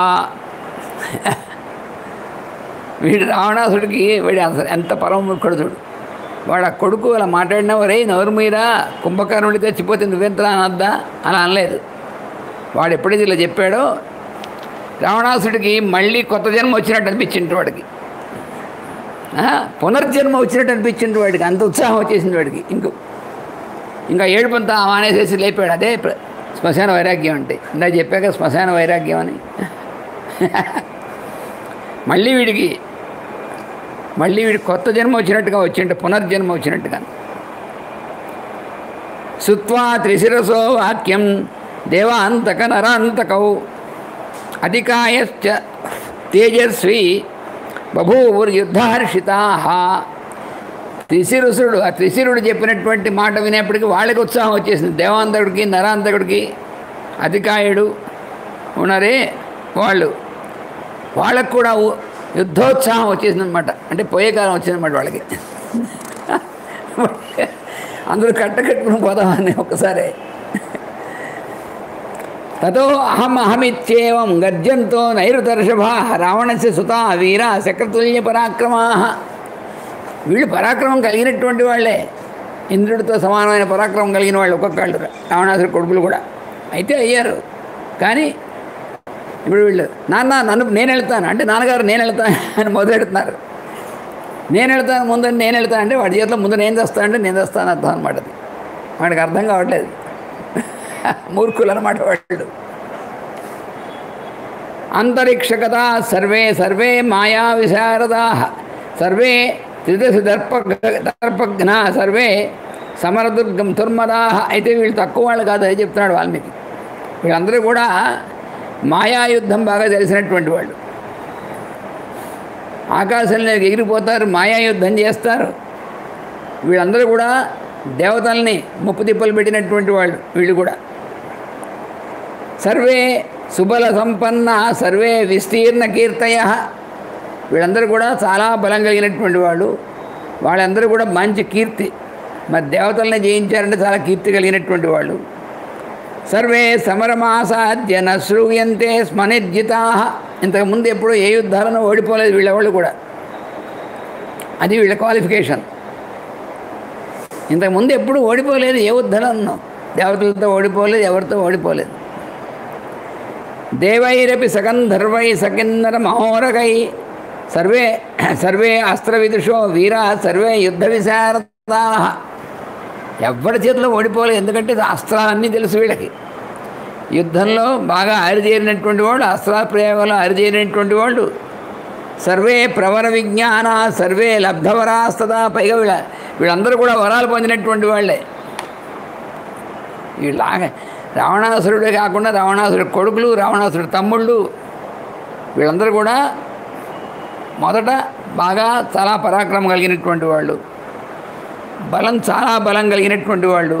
వీడు రావణాసుడికి వీడు అసలు ఎంత పరమముఖుడు చూడు వాడు ఆ కొడుకు అలా మాట్లాడినా రే నోరు మీరా కుంభకర్ణుడి తెచ్చిపోతే నువ్వెంత అనద్దా అలా అనలేదు వాడు ఎప్పుడైతే ఇలా చెప్పాడో రావణాసుడికి మళ్ళీ కొత్త జన్మ వచ్చినట్టు అనిపించింది వాడికి ఆ, పునర్జన్మ వచ్చినట్టు అనిపించింది వాడికి అంత ఉత్సాహం వచ్చేసింది వాడికి ఇంకో ఇంకా ఏడుపంతా మానేసేసి లేపాడు అదే ప్ర- శ్మశాన వైరాగ్యం అంటే ఇందా చెప్పాక శ్మశాన వైరాగ్యం అని మళ్ళీ వీడికి మళ్ళీ వీడికి కొత్త జన్మ వచ్చినట్టుగా వచ్చింట పునర్జన్మ వచ్చినట్టుగా సుత్వా త్రిశిరసో వాక్యం దేవాంతక నరాంతకౌ అధికాయశ్చ తేజస్వి బభూవుర్ యుద్ధహర్షితా త్రిశిరుసుడు ఆ త్రిశిరుడు చెప్పినటువంటి మాట వినేప్పటికీ వాళ్ళకి ఉత్సాహం వచ్చేసింది దేవాంతకుడికి నరాంతకుడికి అధికాయుడు ఉన్నారే వాళ్ళు వాళ్ళకు కూడా ఉ- యుద్ధోత్సాహం వచ్చేసింది అనమాట అంటే పోయే కాలం వచ్చిందన్నమాట వాళ్ళకి అందరూ కట్టకట్టుకుని పోదామని ఒక్కసారి తతో అహం అహమిత్యేవం గర్జంతో నైరుతర్షభా రావణస్య సుతా వీర శక్రతుల్య పరాక్రమా వీళ్ళు పరాక్రమం కలిగినటువంటి వాళ్ళే ఇంద్రుడితో సమానమైన పరాక్రమం కలిగిన వాళ్ళు ఒక్కొక్కళ్ళు రావణాసురి కొడుకులు కూడా అయితే అయ్యారు కానీ ఇప్పుడు వీళ్ళు నాన్న నన్ను నేను వెళ్తాను అంటే నాన్నగారు నేను వెళ్తాను అని మొదలెడుతున్నారు నేను వెళ్తాను ముందు నేను వెళ్తాను అంటే వాడి చేతిలో ముందు నేను చేస్తాను అంటే నేను చేస్తాను అర్థం అనమాట అది వాడికి అర్థం కావట్లేదు మూర్ఖులు అనమాట వాళ్ళు అంతరిక్షగత సర్వే సర్వే మాయా విశారదా సర్వే త్రిదశ దర్ప దర్పఘ్న సర్వే సమరదుర్గం దుర్మదా అయితే వీళ్ళు తక్కువ వాళ్ళు కాదు అది చెప్తున్నాడు వాల్మీకి వీళ్ళందరూ కూడా మాయాయుద్ధం బాగా తెలిసినటువంటి వాళ్ళు ఆకాశంలోకి ఎగిరిపోతారు మాయాయుద్ధం చేస్తారు వీళ్ళందరూ కూడా దేవతల్ని ముప్పు తిప్పలు పెట్టినటువంటి వాళ్ళు వీళ్ళు కూడా సర్వే సుబల సంపన్న సర్వే విస్తీర్ణ కీర్తయ వీళ్ళందరూ కూడా చాలా బలం కలిగినటువంటి వాళ్ళు వాళ్ళందరూ కూడా మంచి కీర్తి మరి దేవతల్ని జయించారంటే చాలా కీర్తి కలిగినటువంటి వాళ్ళు సర్వే సమరమాసాద్య నశ్రూయంతే స్మనిర్జితా ఇంతకుముందు ఎప్పుడు ఏ యుద్ధాలను ఓడిపోలేదు వీళ్ళెవాళ్ళు కూడా అది వీళ్ళ క్వాలిఫికేషన్ ఇంతకుముందు ఎప్పుడు ఓడిపోలేదు ఏ యుద్ధాలను దేవతలతో ఓడిపోలేదు ఎవరితో ఓడిపోలేదు దేవైరపి సగంధర్వై సకిన్నర మహోరగై సర్వే సర్వే అస్త్ర విదుషో వీర సర్వే యుద్ధ విశారదా ఎవరి చేతిలో ఓడిపోలేదు ఎందుకంటే అస్త్రాలన్నీ తెలుసు వీళ్ళకి యుద్ధంలో బాగా ఆరితేరినటువంటి వాళ్ళు అస్త్రాల ప్రయోగంలో ఆరితేరినటువంటి వాళ్ళు సర్వే ప్రవర విజ్ఞాన సర్వే లబ్ధవరాస్తదా పైగా వీళ్ళ వీళ్ళందరూ కూడా వరాలు పొందినటువంటి వాళ్ళే వీళ్ళ రావణాసురుడే కాకుండా రావణాసురుడు కొడుకులు రావణాసురుడు తమ్ముళ్ళు వీళ్ళందరూ కూడా మొదట బాగా చాలా పరాక్రమం కలిగినటువంటి వాళ్ళు బలం చాలా బలం కలిగినటువంటి వాళ్ళు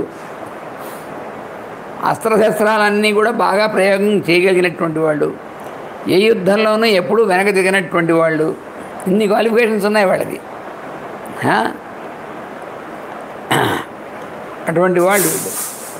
అస్త్రశస్త్రాలన్నీ కూడా బాగా ప్రయోగం చేయగలిగినటువంటి వాళ్ళు ఏ యుద్ధంలోనూ ఎప్పుడూ వెనక దిగినటువంటి వాళ్ళు ఇన్ని క్వాలిఫికేషన్స్ ఉన్నాయి వాళ్ళకి హా? అటువంటి వాళ్ళు వీళ్ళు.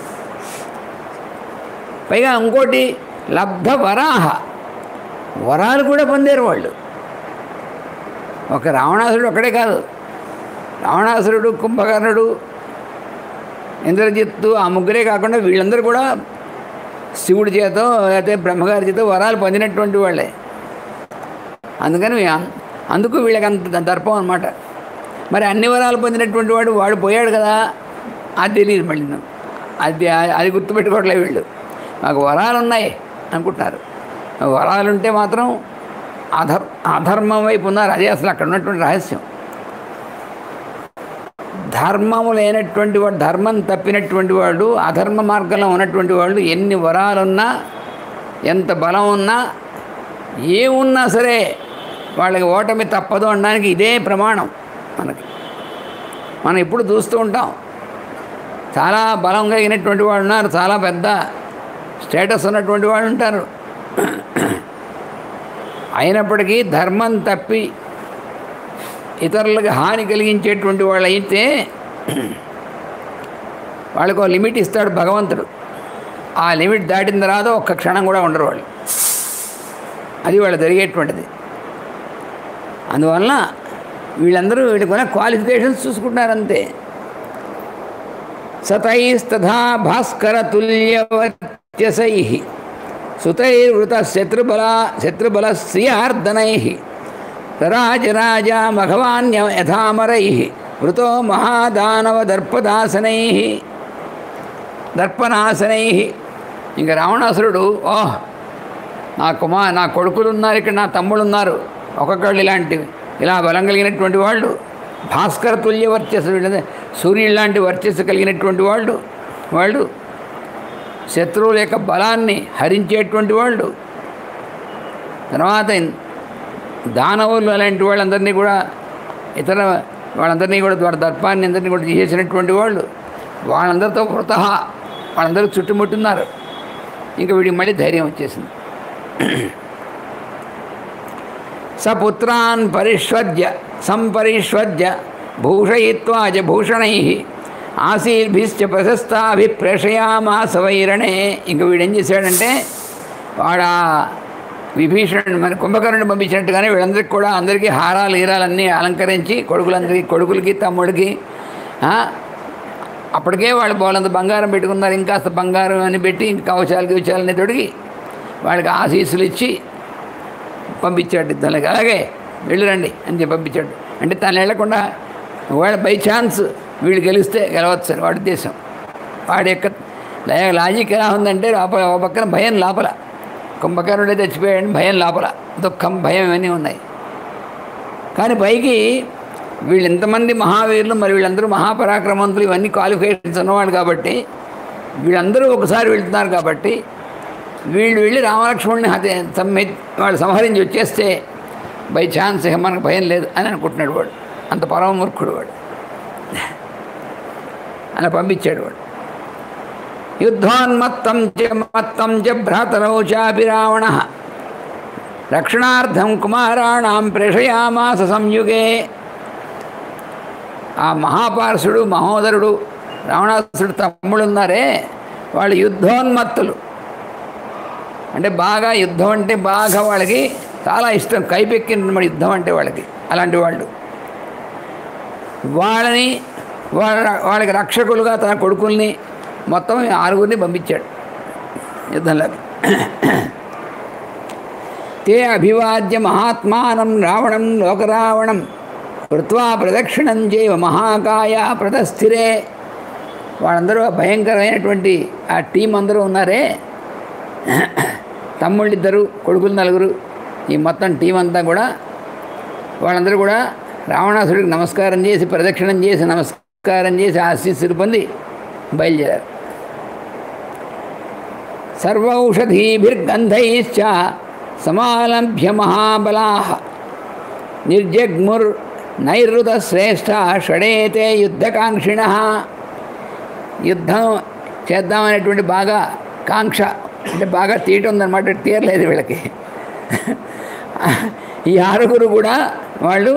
పైగా ఇంకోటి లబ్ధ వరాహ వరాలు కూడా పొందారు వాళ్ళు ఒక రావణాసురుడు ఒక్కడే కాదు రావణాసురుడు కుంభకర్ణుడు ఇంద్రజిత్తు ఆ ముగ్గురే కాకుండా వీళ్ళందరూ కూడా శివుడి చేతో లేకపోతే బ్రహ్మగారి చేతో వరాలు పొందినటువంటి వాళ్ళే అందుకని అం- అందుకు వీళ్ళకి అంత దర్పం అనమాట మరి అన్ని వరాలు పొందినటువంటి వాడు వాడు పోయాడు కదా అది తెలియదు మళ్ళీ నాకు. అది అది గుర్తుపెట్టుకోవట్లేదు వీళ్ళు మాకు వరాలు ఉన్నాయి అనుకుంటున్నారు వరాలు ఉంటే మాత్రం అధర్ అధర్మం వైపు ఉన్నారు అదే అసలు అక్కడ ఉన్నటువంటి రహస్యం ధర్మము లేనటువంటి వాడు ధర్మం తప్పినటువంటి వాడు అధర్మ మార్గంలో ఉన్నటువంటి వాళ్ళు ఎన్ని వరాలున్నా ఎంత బలం ఉన్నా ఏమున్నా సరే వాళ్ళకి ఓటమి తప్పదు అనడానికి ఇదే ప్రమాణం మనకి మనం ఇప్పుడు చూస్తూ ఉంటాం చాలా బలం కలిగినటువంటి వాళ్ళు ఉన్నారు చాలా పెద్ద స్టేటస్ ఉన్నటువంటి వాళ్ళు ఉంటారు అయినప్పటికీ ధర్మం తప్పి ఇతరులకు హాని కలిగించేటువంటి వాళ్ళు అయితే వాళ్ళకు లిమిట్ ఇస్తాడు భగవంతుడు ఆ లిమిట్ దాటిన తర్వాత ఒక్క క్షణం కూడా ఉండరు వాళ్ళు అది వాళ్ళు జరిగేటువంటిది అందువలన వీళ్ళందరూ వీళ్ళకున్న క్వాలిఫికేషన్స్ చూసుకుంటున్నారు అంతే సతైస్తథా భాస్కర తుల్యవర్త్యసై సుతైర్వృత శత్రుబల శత్రుబల శ్రియార్దనై రాజరాజ మఘవాన్య యథామరై వృతో మహాదానవ దర్పదాసనై దర్పనాశనై ఇంకా రావణాసురుడు ఓహ్ నా కుమార్ నా కొడుకులు ఉన్నారు ఇక్కడ నా తమ్ముడు ఉన్నారు ఒక్కొక్కళ్ళు ఇలాంటివి ఇలా బలం కలిగినటువంటి వాళ్ళు భాస్కర తుల్య వర్చస్సు వీళ్ళదే సూర్యుడు లాంటి వర్చస్సు కలిగినటువంటి వాళ్ళు వాళ్ళు శత్రువుల యొక్క బలాన్ని హరించేటువంటి వాళ్ళు తర్వాత దానవులు అలాంటి వాళ్ళందరినీ కూడా ఇతర వాళ్ళందరినీ కూడా ద్వారా దర్పాన్ని అందరినీ కూడా తీసేసినటువంటి వాళ్ళు వాళ్ళందరితో కృత వాళ్ళందరూ చుట్టుముట్టున్నారు ఇంకా వీడికి మళ్ళీ ధైర్యం వచ్చేసింది సపుత్రాన్ పరిష్వజ్య సంపరిష్వజ్య భూషయిత్వా చ భూషణై ఆశీర్భిశ్చ ప్రశస్తాభి ప్రేషయామాస వైరణే ఇంక వీడేం చేశాడంటే వాడు ఆ విభీషణుడు మన కుంభకర్ణుడు పంపించినట్టుగానే వీళ్ళందరికీ కూడా అందరికీ హారాలు హీరాలన్నీ అలంకరించి కొడుకులందరికీ కొడుకులకి తమ్ముడికి ఆ, అప్పటికే వాళ్ళు బోలంత బంగారం పెట్టుకున్నారు ఇంకాస్త బంగారం అని పెట్టి ఇంక కవచాలు కవచాలని తొడిగి వాళ్ళకి ఆశీస్సులు ఇచ్చి పంపించాడు తనకి అలాగే వెళ్ళిరండి అని చెప్పి పంపించాడు అంటే తను వెళ్లకుండా ఒకవేళ బై ఛాన్స్ వీళ్ళు గెలిస్తే గెలవచ్చు అని వాడి ఉద్దేశం వాడి యొక్క లా- లాజిక్ ఎలా ఉందంటే లోపల ఒక పక్కన భయం లోపల కుంభకర్ణుడే చచ్చిపోయాడు భయం లోపల దుఃఖం భయం ఇవన్నీ ఉన్నాయి కానీ పైకి వీళ్ళు ఇంతమంది మహావీరులు మరి వీళ్ళందరూ మహాపరాక్రమంతులు ఇవన్నీ క్వాలిఫికేషన్స్ ఉన్నవాళ్ళు కాబట్టి వీళ్ళందరూ ఒకసారి వెళ్తున్నారు కాబట్టి వీళ్ళు వెళ్ళి రామలక్ష్మణుని హతే సమ్మె వాళ్ళు సంహరించి వచ్చేస్తే బై ఛాన్స్ ఇక మనకు భయం లేదు అని అనుకుంటున్నాడు వాడు అంత పరమమూర్ఖుడు వాడు అలా పంపించాడు వాడు యుద్ధోన్మత్తం చ మత్తం చ భ్రాతరౌ చాపి రావణ రక్షణార్థం కుమారాణం ప్రేషయామాస సంయుగే ఆ మహాపారసుడు మహోదరుడు రావణాసుడు తమ్ముడు ఉన్నారే వాళ్ళు యుద్ధోన్మత్తులు అంటే బాగా యుద్ధం అంటే బాగా వాళ్ళకి చాలా ఇష్టం కైపెక్కిన మన యుద్ధం అంటే వాళ్ళకి అలాంటి వాళ్ళు వాళ్ళని వాళ్ళ వాళ్ళకి రక్షకులుగా తన కొడుకుల్ని మొత్తం ఆరుగురిని పంపించాడు యుద్ధంలోకి తే అభివాద్య మహాత్మానం రావణం లోకరావణం కృత్వా ప్రదక్షిణం చేయవ మహాకాయ ప్రతస్థిరే వాళ్ళందరూ భయంకరమైనటువంటి ఆ టీం అందరూ ఉన్నారే తమ్ముళ్ళిద్దరు కొడుకులు నలుగురు ఈ మొత్తం టీం అంతా కూడా వాళ్ళందరూ కూడా రావణాసుడికి నమస్కారం చేసి ప్రదక్షిణం చేసి నమస్కారం చేసి ఆశీస్సులు పొంది బయలుదేరారు సర్వౌషధీభిర్గంధైశ్చ సమాలభ్య మహాబలా నిర్జగ్ముర్ నైరుత శ్రేష్ఠ షడేతే యుద్ధకాంక్షిణ యుద్ధం చేద్దామనేటువంటి బాగా కాంక్ష అంటే బాగా తీయటం ఉందన్నమాట తీరలేదు వీళ్ళకి ఈ ఆరుగురు కూడా వాళ్ళు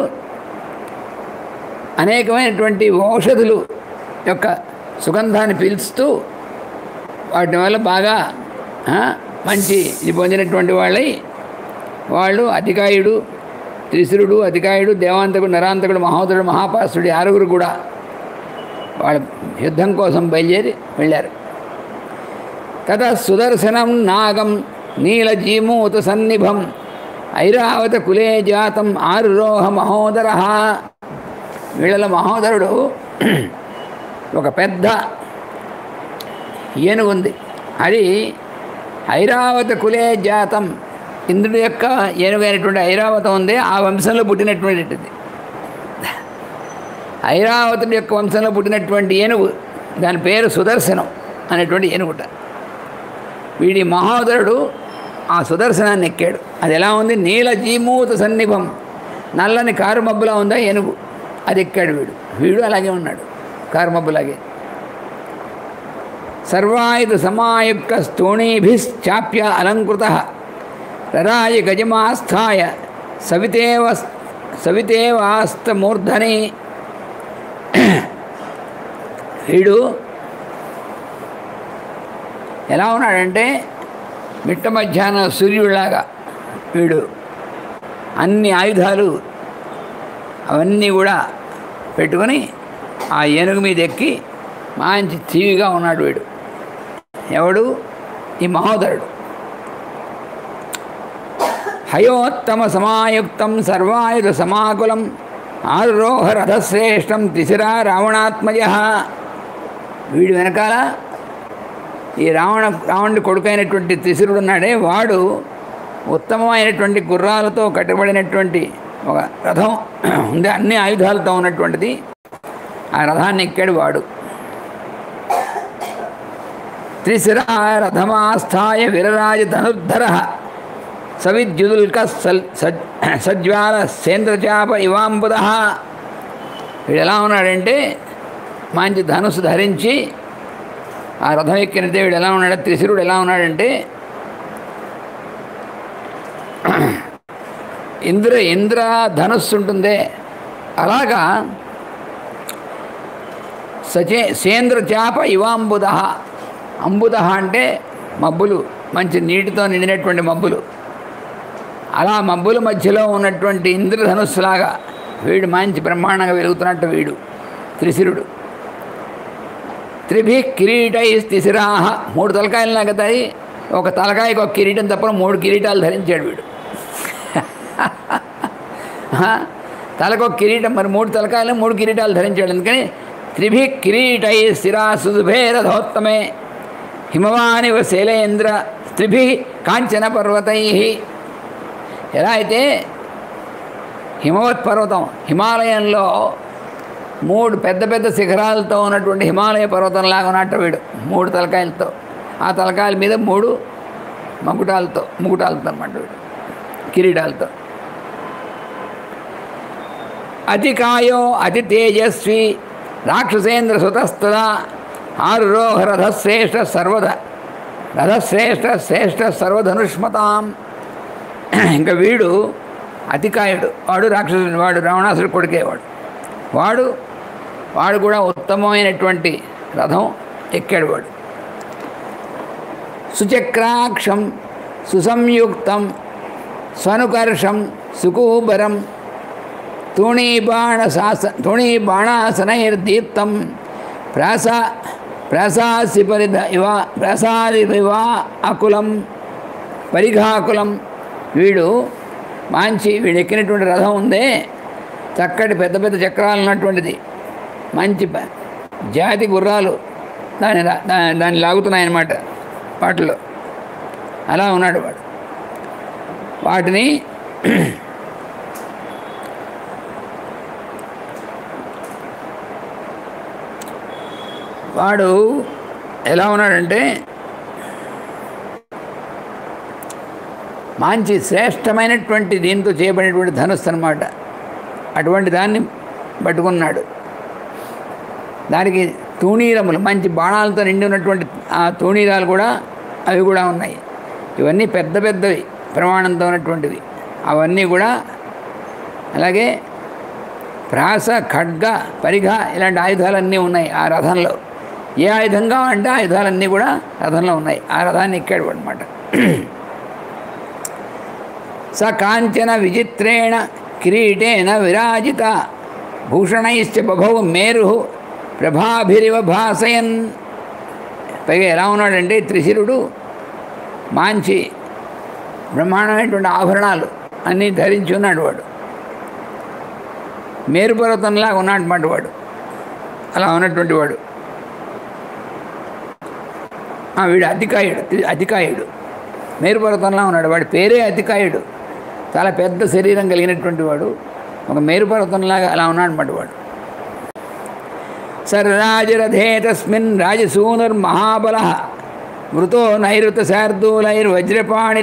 అనేకమైనటువంటి ఔషధులు యొక్క సుగంధాన్ని పీల్చుతూ వాటి వల్ల బాగా ఆ, మంచి ఇది పొందినటువంటి వాళ్ళై వాళ్ళు అతికాయుడు త్రిశురుడు అతికాయుడు దేవాంతకుడు నరాంతకుడు మహోదరుడు మహాపాసుడు ఈ ఆరుగురు కూడా వాళ్ళ యుద్ధం కోసం బయలుదేరి వెళ్ళారు తత సుదర్శనం నాగం నీలజీమూత సన్నిభం ఐరావత కులే జాతం ఆరురోహ మహోదర వీళ్ళ మహోదరుడు ఒక పెద్ద ఏనుగు ఉంది అది ఐరావత కులే జాతం ఇంద్రుడి యొక్క ఏనుగైనటువంటి ఐరావతం ఉంది ఆ వంశంలో పుట్టినటువంటిది ఐరావతుడి యొక్క వంశంలో పుట్టినటువంటి ఏనుగు దాని పేరు సుదర్శనం అనేటువంటి ఏనుగుట వీడి మహోదరుడు ఆ సుదర్శనాన్ని ఎక్కాడు అది ఎలా ఉంది నీల జీమూత సన్నిభం నల్లని కారు మబ్బులా ఉందా ఏనుగు అది ఎక్కాడు వీడు వీడు అలాగే ఉన్నాడు కార్మబ్బులాగే సర్వాయుధ సమాయుక్త స్తోణీభిశ్చాప్య అలంకృత రరాయ గజమాస్థాయ సవితేవ సవితేవాస్తమూర్ధని వీడు ఎలా ఉన్నాడంటే మిట్ట మధ్యాహ్నం సూర్యుడిలాగా వీడు అన్ని ఆయుధాలు అవన్నీ కూడా పెట్టుకొని ఆ ఏనుగు మీద ఎక్కి మంచి తీవిగా ఉన్నాడు వీడు ఎవడు ఈ మహోదరుడు హయోత్తమ సమాయుక్తం సర్వాయుధ సమాకులం ఆరురోహ రథశ్రేష్టం తిసిరా రావణాత్మజ వీడు వెనకాల ఈ రావణ రావణుడి కొడుకైనటువంటి త్రిశురుడు ఉన్నాడే వాడు ఉత్తమమైనటువంటి గుర్రాలతో కట్టబడినటువంటి ఒక రథం ఉంది అన్ని ఆయుధాలతో ఉన్నటువంటిది ఆ రథాన్ని ఎక్కాడు వాడు త్రిశిరా రథమాస్థాయ విరరాజ ధనుర్ధర సవిద్యుదుల్క సల్ సజ్ సజ్వాల సేంద్రచాప ఇవాంబుద వీడు ఎలా ఉన్నాడంటే మంచి ధనుసు ధరించి ఆ రథం ఎక్కిన దేవుడు ఎలా ఉన్నాడు త్రిశిరుడు ఎలా ఉన్నాడంటే ఇంద్ర ఇంద్ర ధనుస్సు ఉంటుందే అలాగా సచే సేంద్ర చేప ఇవాంబుద అంబుద అంటే మబ్బులు మంచి నీటితో నిండినటువంటి మబ్బులు అలా మబ్బుల మధ్యలో ఉన్నటువంటి ఇంద్రధనుస్సులాగా వీడు మంచి బ్రహ్మాండంగా వెలుగుతున్నట్టు వీడు త్రిశిరుడు త్రిభి కిరీటై స్థిసిరాహ మూడు తలకాయలు నాకుతాయి ఒక తలకాయకి ఒక కిరీటం తప్ప మూడు కిరీటాలు ధరించాడు వీడు ఆ, తలకు ఒక కిరీటం మరి మూడు తలకాయలు మూడు కిరీటాలు ధరించాడు అందుకని త్రిభి కిరీటై స్థిరా సుధుభేరథోత్తమే హిమవానివ శైలేంద్ర త్రిభి కాంచన పర్వతై ఎలా అయితే హిమవత్ పర్వతం హిమాలయంలో మూడు పెద్ద పెద్ద శిఖరాలతో ఉన్నటువంటి హిమాలయ పర్వతంలాగా ఉన్నట్టు వీడు మూడు తలకాయలతో ఆ తలకాయల మీద మూడు మకుటాలతో ముకుటాలతో అన్నమాట వీడు కిరీటాలతో అతి కాయో అతి తేజస్వి రాక్షసేంద్ర సుతస్తదా ఆరురోహ రథశ్రేష్ఠ సర్వద రథశ్రేష్ఠ శ్రేష్ఠ సర్వధనుష్మతాం ఇంకా వీడు అతికాయుడు వాడు రాక్షసుడు వాడు రావణాసుడు కొడుకేవాడు వాడు వాడు కూడా ఉత్తమమైనటువంటి రథం ఎక్కాడు వాడు సుచక్రాక్షం సుసంయుక్తం స్వనుకర్షం సుకూబరం తూణీబాణ శాస తూణీబాణాసనైర్దీప్తం ప్రాసా ప్రాసాసి పరిధ ఇవ ప్రాసాదివా అకులం పరిఘాకులం వీడు మంచి వీడు ఎక్కినటువంటి రథం ఉందే చక్కటి పెద్ద పెద్ద చక్రాలు ఉన్నటువంటిది మంచి ప- జాతి గుర్రాలు దాని రా- దా- దాన్ని లాగుతున్నాయన్నమాట వాటిలో అలా ఉన్నాడు వాడు వాటిని వాడు ఎలా ఉన్నాడంటే మంచి శ్రేష్టమైనటువంటి దీంతో చేయబడినటువంటి ధనుస్సు అనమాట అటువంటి దాన్ని పట్టుకున్నాడు దానికి తూణీరములు మంచి బాణాలతో నిండి ఉన్నటువంటి ఆ తూణీరాలు కూడా అవి కూడా ఉన్నాయి ఇవన్నీ పెద్ద పెద్దవి ప్రమాణంతో ఉన్నటువంటివి అవన్నీ కూడా అలాగే ప్రాస ఖడ్గ పరిఘ ఇలాంటి ఆయుధాలన్నీ ఉన్నాయి ఆ రథంలో ఏ ఆయుధంగా అంటే ఆయుధాలన్నీ కూడా రథంలో ఉన్నాయి ఆ రథాన్ని ఎక్కాడు అనమాట స కాంచన విచిత్రేణ కిరీటేన విరాజిత భూషణైశ్చ బభౌ మేరు ప్రభాభిరివ భాసయన్ పైగా ఎలా ఉన్నాడంటే త్రిశిరుడు మాంచి బ్రహ్మాండమైనటువంటి ఆభరణాలు అన్నీ ధరించి ఉన్నాడు వాడు మేరుపర్వతంలాగా ఉన్నాడన్నమాట వాడు అలా ఉన్నటువంటి వాడు ఆ, వీడు అతికాయుడు తి- అతికాయుడు మేరుపర్వతంలా ఉన్నాడు వాడి పేరే అతికాయుడు చాలా పెద్ద శరీరం కలిగినటువంటి వాడు ఒక మేరుపర్వతంలాగా అలా ఉన్నాడన్నమాట వాడు సర్రాజరథే తస్మిన్ రాజసూనుర్మహాబల మృతో నైరుత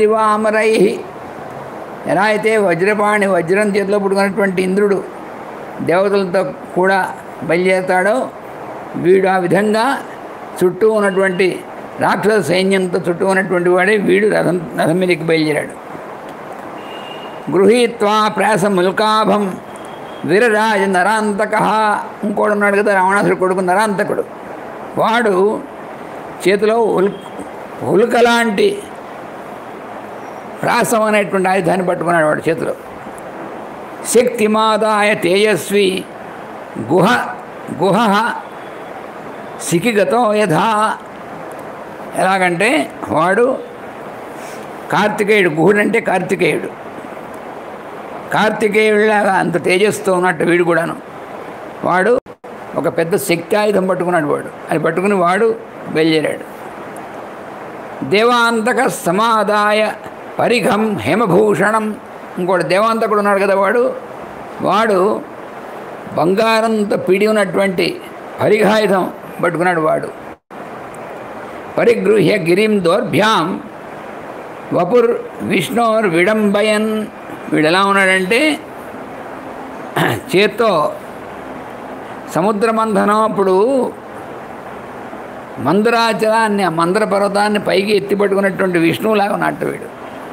శార్దూలైర్వజ్రపాణిరివామరై ఎలా అయితే వజ్రపాణి వజ్రం చేతిలో పుట్టుకున్నటువంటి ఇంద్రుడు దేవతలతో కూడా బయలుదేరతాడో వీడు ఆ విధంగా చుట్టూ ఉన్నటువంటి రాక్షస సైన్యంతో చుట్టూ ఉన్నటువంటి వాడే వీడు రథం రథం మీదకి బయలుదేరాడు గృహీత్వా ప్రాస ముల్కాభం వీరరాజ నరాంతక ఇంకోడు ఉన్నాడు కదా రావణాసుడు కొడుకు నరాంతకుడు వాడు చేతిలో ఉల్ ఉల్క లాంటి ప్రాసం అనేటువంటి ఆయుధాన్ని పట్టుకున్నాడు వాడు చేతిలో శక్తిమాదాయ తేజస్వి గుహ గుహ సికిగతో యథా ఎలాగంటే వాడు కార్తికేయుడు గుహుడు అంటే కార్తికేయుడు కార్తికేయుడిలాగా అంత తేజస్తో ఉన్నట్టు వీడు కూడాను వాడు ఒక పెద్ద శక్తి ఆయుధం పట్టుకున్నాడు వాడు అది పట్టుకుని వాడు బయలుదేరాడు దేవాంతక సమాదాయ పరిఘం హేమభూషణం ఇంకోటి దేవాంతకుడు ఉన్నాడు కదా వాడు వాడు బంగారంతో పిడి ఉన్నటువంటి పరిఘాయుధం పట్టుకున్నాడు వాడు పరిగృహ్య గిరిం దౌర్భ్యాం వపుర్ విష్ణోర్ విడంబయన్ వీడు ఎలా ఉన్నాడంటే చేత్తో సముద్ర మంథనం అప్పుడు మందరాచలాన్ని ఆ మందర పర్వతాన్ని పైకి ఎత్తి పట్టుకున్నటువంటి విష్ణువులాగా ఉన్నట్టు వీడు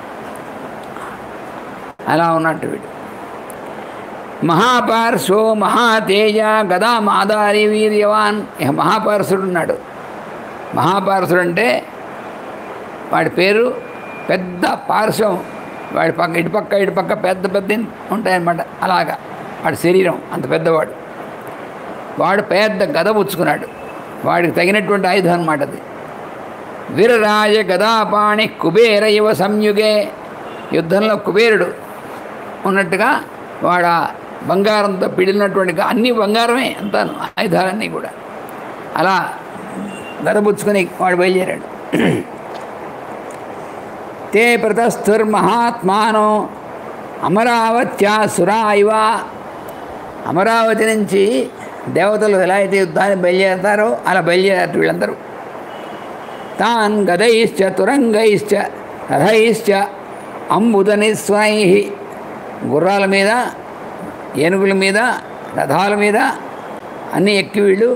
అలా ఉన్నట్టు వీడు మహాపార్శ్వో మహాతేజ గదా మాదారి వీర్యవాన్ ఇక మహాపార్శ్వుడు ఉన్నాడు మహాపార్శ్వుడు అంటే వాడి పేరు పెద్ద పార్శ్వం వాడి పక్క ఇటు పక్క ఇటు పక్క పెద్ద పెద్ద ఉంటాయన్నమాట అలాగా వాడి శరీరం అంత పెద్దవాడు వాడు పెద్ద గద పుచ్చుకున్నాడు వాడికి తగినటువంటి ఆయుధం అన్నమాట అది వీరరాజ గదాపాణి కుబేర ఇవ సంయుగే యుద్ధంలో కుబేరుడు ఉన్నట్టుగా వాడు ఆ బంగారంతో పిడిలినటువంటి గా- అన్నీ బంగారమే అంతాను ఆయుధాలన్నీ కూడా అలా గదపుచ్చుకొని వాడు బయలుదేరాడు తే ప్రతస్థుర్మహాత్మానో అమరావత్యా సురా ఇవ అమరావతి నుంచి దేవతలు ఎలా అయితే యుద్ధాన్ని బయలుదేరతారో అలా బయలుదేరారు వీళ్ళందరూ తాన్ గదైశ్చ తురంగైశ్చ రథైశ్చ అంబుదనిస్వై గుర్రాల మీద ఏనుగుల మీద రథాల మీద అన్ని ఎక్కి వీళ్ళు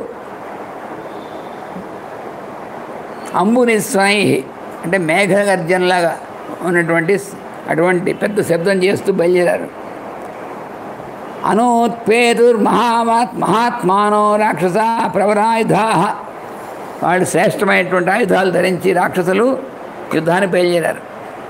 అంబునిస్వై అంటే మేఘగర్జనలాగా ఉన్నటువంటి అటువంటి పెద్ద శబ్దం చేస్తూ బయలుదేరారు అనోత్పేతుర్మహామాత్ మహాత్మానో రాక్షస ప్రవరాయుధా వాళ్ళు శ్రేష్టమైనటువంటి ఆయుధాలు ధరించి రాక్షసులు యుద్ధాన్ని బయలుదేరారు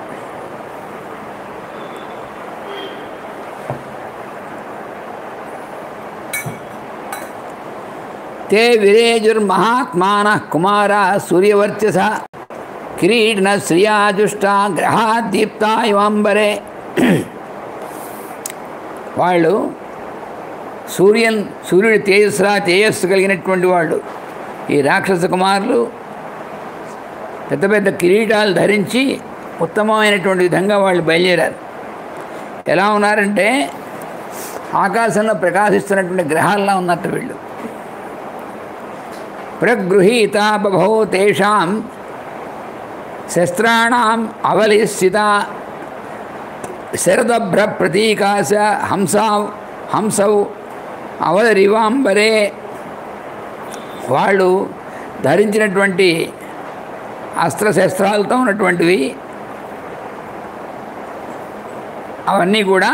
తే విరేజుర్మహాత్మాన కుమార సూర్యవర్చస కిరీటిన శ్రియాజుష్ట గ్రహాదీప్త ఇవాంబరే వాళ్ళు సూర్యన్ సూర్యుడి తేజస్సులా తేజస్సు కలిగినటువంటి వాళ్ళు ఈ రాక్షస కుమారులు పెద్ద పెద్ద కిరీటాలు ధరించి ఉత్తమమైనటువంటి విధంగా వాళ్ళు బయలుదేరారు ఎలా ఉన్నారంటే ఆకాశంలో ప్రకాశిస్తున్నటువంటి గ్రహాల్లో ఉన్నట్టు వీళ్ళు ప్రగృహీత బభౌ తేషాం శస్త్రాణం అవలిస్థిత శరదభ్ర ప్రతీకాశ హంసా హంసౌ అవరివాంబరే వాళ్ళు ధరించినటువంటి అస్త్రశస్త్రాలతో ఉన్నటువంటివి అవన్నీ కూడా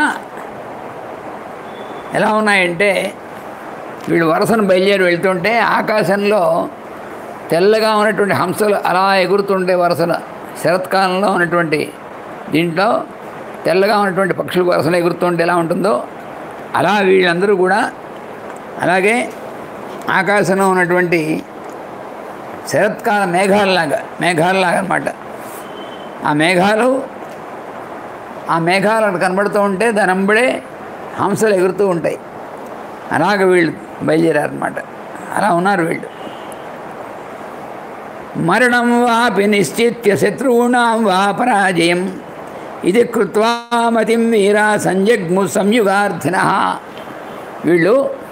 ఎలా ఉన్నాయంటే వీళ్ళు వరసను బయలుదేరి వెళ్తుంటే ఆకాశంలో తెల్లగా ఉన్నటువంటి హంసలు అలా ఎగురుతుంటే వరసన శరత్కాలంలో ఉన్నటువంటి దీంట్లో తెల్లగా ఉన్నటువంటి పక్షులు వరసన ఎగురుతుంటే ఎలా ఉంటుందో అలా వీళ్ళందరూ కూడా అలాగే ఆకాశంలో ఉన్నటువంటి శరత్కాల మేఘాలలాగా మేఘాలలాగా అనమాట ఆ మేఘాలు ఆ మేఘాలు అక్కడ కనబడుతూ ఉంటే దాని అంబడే హంసలు ఎగురుతూ ఉంటాయి అలాగ వీళ్ళు బయలుదేరారనమాట అలా ఉన్నారు వీళ్ళు మరణం వాపి నిశ్చిత్య శత్రువుణాం వా పరాజయం ఇది కృత్వా మతిం వీరా సంజగ్ము సంయుగార్థిన వీళ్ళు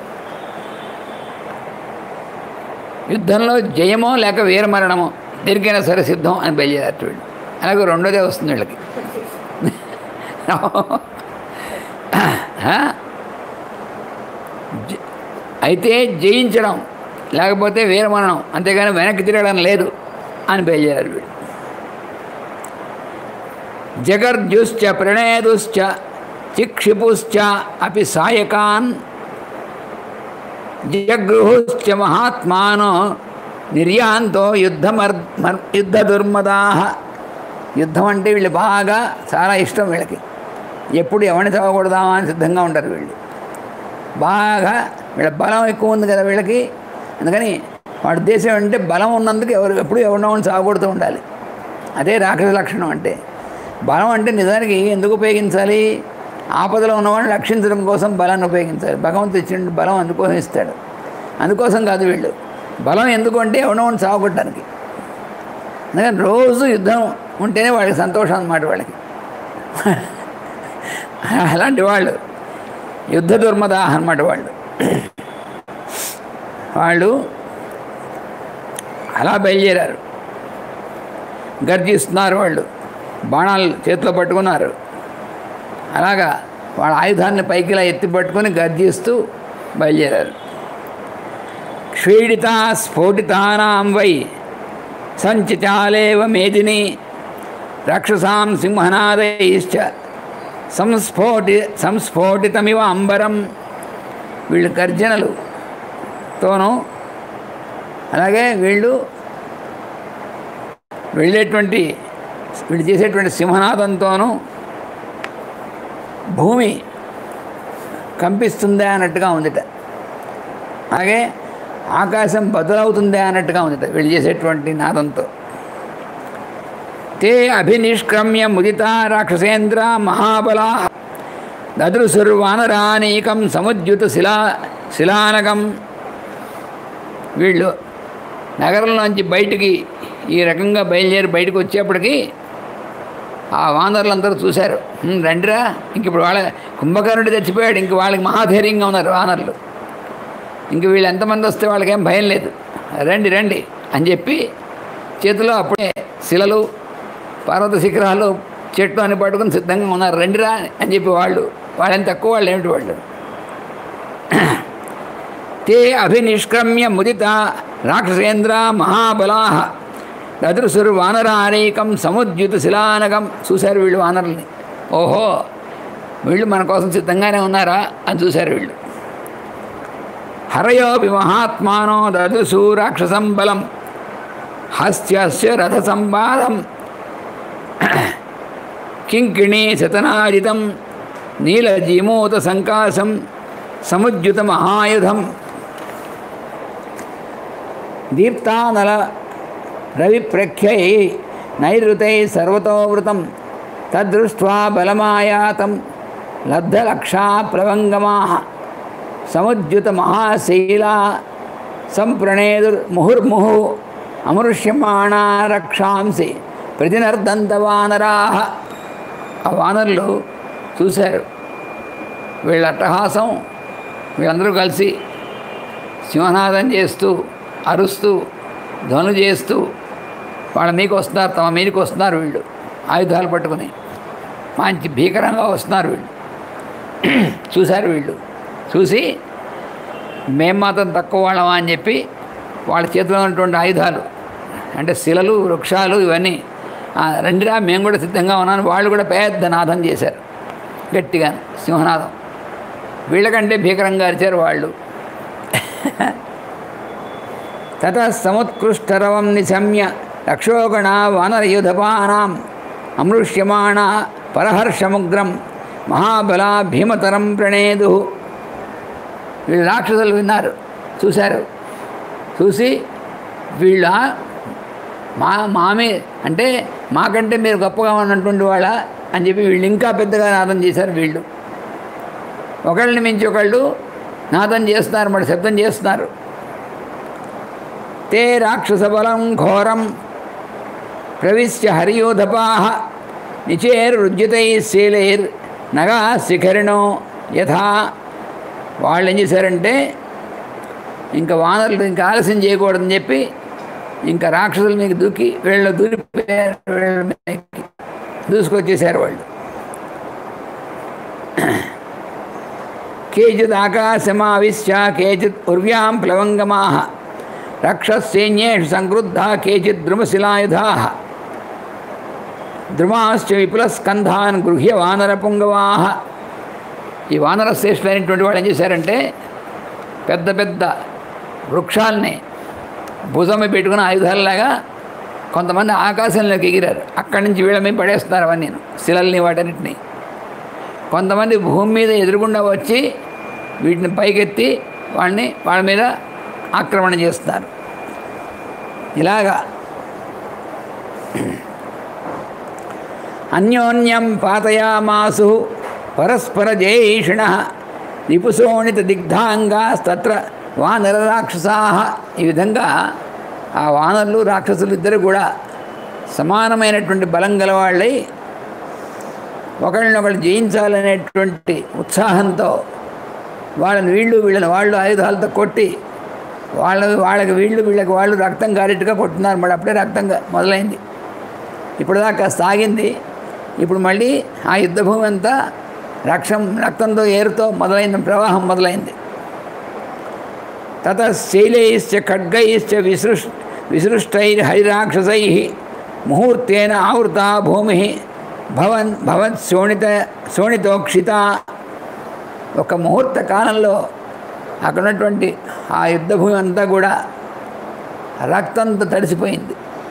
యుద్ధంలో జయమో లేక వీరమరణమో దేనికైనా సరే సిద్ధం అని బయలుదేరారు వీళ్ళు అలాగే రెండోదే వస్తుంది వీళ్ళకి ఆ? జ- అయితే జయించడం లేకపోతే వీరమరణం అంతేగాని వెనక్కి తిరగడం లేదు అని బయలుదేరారు వీళ్ళు జగర్జుశ్చ ప్రణేదుశ్చ చిక్షిపుశ్చ అపి సాయకాన్ జగృహుశ్చ మహాత్మానో నిర్యాంతో యుద్ధమర్ మర్ యుద్ధ దుర్మదాహ యుద్ధం అంటే వీళ్ళు బాగా చాలా ఇష్టం వీళ్ళకి ఎప్పుడు ఎవరిని చదవకూడదామా అని సిద్ధంగా ఉంటారు వీళ్ళు బాగా వీళ్ళ బలం ఎక్కువ ఉంది కదా వీళ్ళకి అందుకని వాడి దేశం అంటే బలం ఉన్నందుకు ఎవరు ఎప్పుడు ఎవరినో సాగకూడుతూ ఉండాలి అదే రాక్షస లక్షణం అంటే బలం అంటే నిజానికి ఎందుకు ఉపయోగించాలి ఆపదలో ఉన్నవాడిని రక్షించడం కోసం బలాన్ని ఉపయోగించాలి భగవంతుడు ఇచ్చిన బలం అందుకోసం ఇస్తాడు అందుకోసం కాదు వీళ్ళు బలం ఎందుకు అంటే ఎవరినోని సాగొట్టడానికి అందుకని రోజు యుద్ధం ఉంటేనే వాళ్ళకి సంతోషం అన్నమాట వాళ్ళకి అలాంటి వాళ్ళు యుద్ధ దుర్మదాహ అన్నమాట వాళ్ళు వాళ్ళు అలా బయలుదేరారు గర్జిస్తున్నారు వాళ్ళు బాణాలు చేతిలో పట్టుకున్నారు అలాగా వాళ్ళ ఆయుధాన్ని పైకి ఇలా ఎత్తి పట్టుకొని గర్జిస్తూ బయలుదేరారు క్షీడిత స్ఫోటితానాం వై సంచితాలేవ మేదిని రక్షసాం సింహనాదైశ్చ సంస్ఫోటి సంస్ఫోటితమివ అంబరం వీళ్ళు గర్జనలు తోనూ అలాగే వీళ్ళు వెళ్ళేటువంటి వీళ్ళు చేసేటువంటి సింహనాదంతోనూ భూమి కంపిస్తుందా అన్నట్టుగా ఉందిట అలాగే ఆకాశం బదులవుతుందా అన్నట్టుగా ఉందిట వీళ్ళు చేసేటువంటి నాదంతో తే అభినిష్క్రమ్య ముదిత రాక్షసేంద్ర మహాబలా దదృశుర్వానరానీకం సముద్యుత శిలా శిలానకం వీళ్ళు నగరంలోంచి బయటికి ఈ రకంగా బయలుదేరి బయటకు వచ్చేప్పటికి ఆ వానరులందరూ చూశారు "హ్మ్, రండిరా ఇంక ఇప్పుడు వాళ్ళ కుంభకర్ణుడు చచ్చిపోయాడు ఇంక వాళ్ళకి మహాధైర్యంగా ఉన్నారు వానరులు ఇంక వీళ్ళు ఎంతమంది వస్తే వాళ్ళకేం భయం లేదు రండి రండి అని చెప్పి చేతిలో అప్పుడే శిలలు పర్వత శిఖరాలు చెట్లు అని పట్టుకుని సిద్ధంగా ఉన్నారు రండిరా అని చెప్పి వాళ్ళు వాళ్ళని తక్కువ వాళ్ళు ఏమిటి వాళ్ళు తే అభినిష్క్రమ్య ముదిత రాక్షసేంద్ర మహాబలా దదృశురు వానరానేకం సముద్యుత శిలానకం చూశారు వీళ్ళు వానరుల్ని ఓహో వీళ్ళు మన కోసం సిద్ధంగానే ఉన్నారా అని చూశారు వీళ్ళు హరయోపి మహాత్మానో దదృశు రాక్షసం బలం హస్త్యస్య రథ సంవాదం కింకిణీ శతనాజితం నీలజీమూత సంకాసం సముద్యుత మహాయుధం దీప్తానల రవిప్రఖ్యై నైరుతై సర్వతోవృతం తద్దృష్ట్వా బలమాయాతం లబ్ధలక్షా ప్లవంగమా సముద్యుత మహాశైలా సంప్రణేదుర్ ముహుర్ముహు అమృష్యమాణా రక్షాంసి ప్రతినర్దంత వానరా ఆ వానరులు చూశారు వీళ్ళ అట్టహాసం వీళ్ళందరూ కలిసి సింహనాదం చేస్తూ అరుస్తూ ధ్వను చేస్తూ వాళ్ళ మీకు వస్తున్నారు తమ మీదకి వస్తున్నారు వీళ్ళు ఆయుధాలు పట్టుకుని మంచి భీకరంగా వస్తున్నారు వీళ్ళు చూశారు వీళ్ళు చూసి మేం మాత్రం తక్కువ వాళ్ళమా అని చెప్పి వాళ్ళ చేతిలో ఉన్నటువంటి ఆయుధాలు అంటే శిలలు వృక్షాలు ఇవన్నీ "ఆ, రండిరా మేము కూడా సిద్ధంగా ఉన్నాను వాళ్ళు కూడా పెద్ద నాదం చేశారు గట్టిగా సింహనాదం వీళ్ళకంటే భీకరంగా అరిచారు వాళ్ళు తత సముత్కృష్టరవం నిశమ్య రక్షోగణ వానరయుధపానాం అమృష్యమాణ పరహర్షముగ్రం మహాబల భీమతరం ప్రణేదు వీళ్ళు రాక్షసులు విన్నారు చూశారు చూసి వీళ్ళ మా మామే అంటే మాకంటే మీరు గొప్పగా ఉన్నటువంటి వాళ్ళ అని చెప్పి వీళ్ళు ఇంకా పెద్దగా నాదం చేశారు వీళ్ళు ఒకళ్ళని మించి ఒకళ్ళు నాదం చేస్తున్నారు మరి శబ్దం చేస్తున్నారు తే రాక్షసబలం ఘోరం ప్రవిశ్య హరియోధపా నిచేరుజ్యుతై శీలైర్ నగా శిఖరిణో యథా వాళ్ళు ఏం చేశారంటే ఇంకా వానరులు ఇంకా ఆలస్యం చేయకూడదని చెప్పి ఇంకా రాక్షసుల మీద దూకి వీళ్ళు దూరిపోయారు వీళ్ళ మీదకి దూసుకొచ్చేసారు వాళ్ళు కేచిద్ ఆకాశమావిశ్య కేచిత్ ఉర్వ్యాం ప్లవంగమా రక్షసైన్యేషు సంక్రుద్ధ కేచిత్ ద్రుమశిలాయుధా ద్రుమాశ్చ విపులస్కంధాన్ గృహ్య వానర పుంగవాహ ఈ వానర శ్రేష్ఠులైనటువంటి వాళ్ళు ఏం చేశారంటే పెద్ద పెద్ద వృక్షాల్ని భుజమే పెట్టుకుని ఆయుధాలలాగా కొంతమంది ఆకాశంలోకి ఎగిరారు అక్కడి నుంచి వీళ్ళ మీద పడేస్తున్నారు అవన్నీ శిలల్ని వాటన్నిటిని కొంతమంది భూమి మీద ఎదురుగుండా వచ్చి వీటిని పైకెత్తి వాళ్ళని వాళ్ళ మీద ఆక్రమణ చేస్తున్నారు ఇలాగా అన్యోన్యం పాతయామాసు పరస్పర జయేషిణ రిపుశోణిత దిగ్ధాంగాస్తత్ర వానర రాక్షసా ఈ విధంగా ఆ వానరులు రాక్షసులు ఇద్దరు కూడా సమానమైనటువంటి బలం గలవాళ్ళై ఒకళ్ళనొకళ్ళు జయించాలనేటువంటి ఉత్సాహంతో వాళ్ళని వీళ్ళు వీళ్ళని వాళ్ళు ఆయుధాలతో కొట్టి వాళ్ళ వాళ్ళకి వీళ్ళు వీళ్ళకి వాళ్ళు రక్తం కారేట్టుగా కొట్టున్నారు మరి అప్పుడే రక్తంగా మొదలైంది ఇప్పుడు దాకా సాగింది ఇప్పుడు మళ్ళీ ఆ యుద్ధభూమి అంతా రక్షం రక్తంతో ఏరుతో మొదలైన ప్రవాహం మొదలైంది తత శైలైశ్చ ఖడ్గైశ్చ విసృష్ విసృష్టైర్ హరిరాక్షసై ముహూర్తేన ఆవృత భూమి భవన్ భవత్ శోణిత శోణితోక్షిత ఒక ముహూర్త కాలంలో అక్కడ ఉన్నటువంటి ఆ యుద్ధభూమి అంతా కూడా రక్తంతో తడిసిపోయింది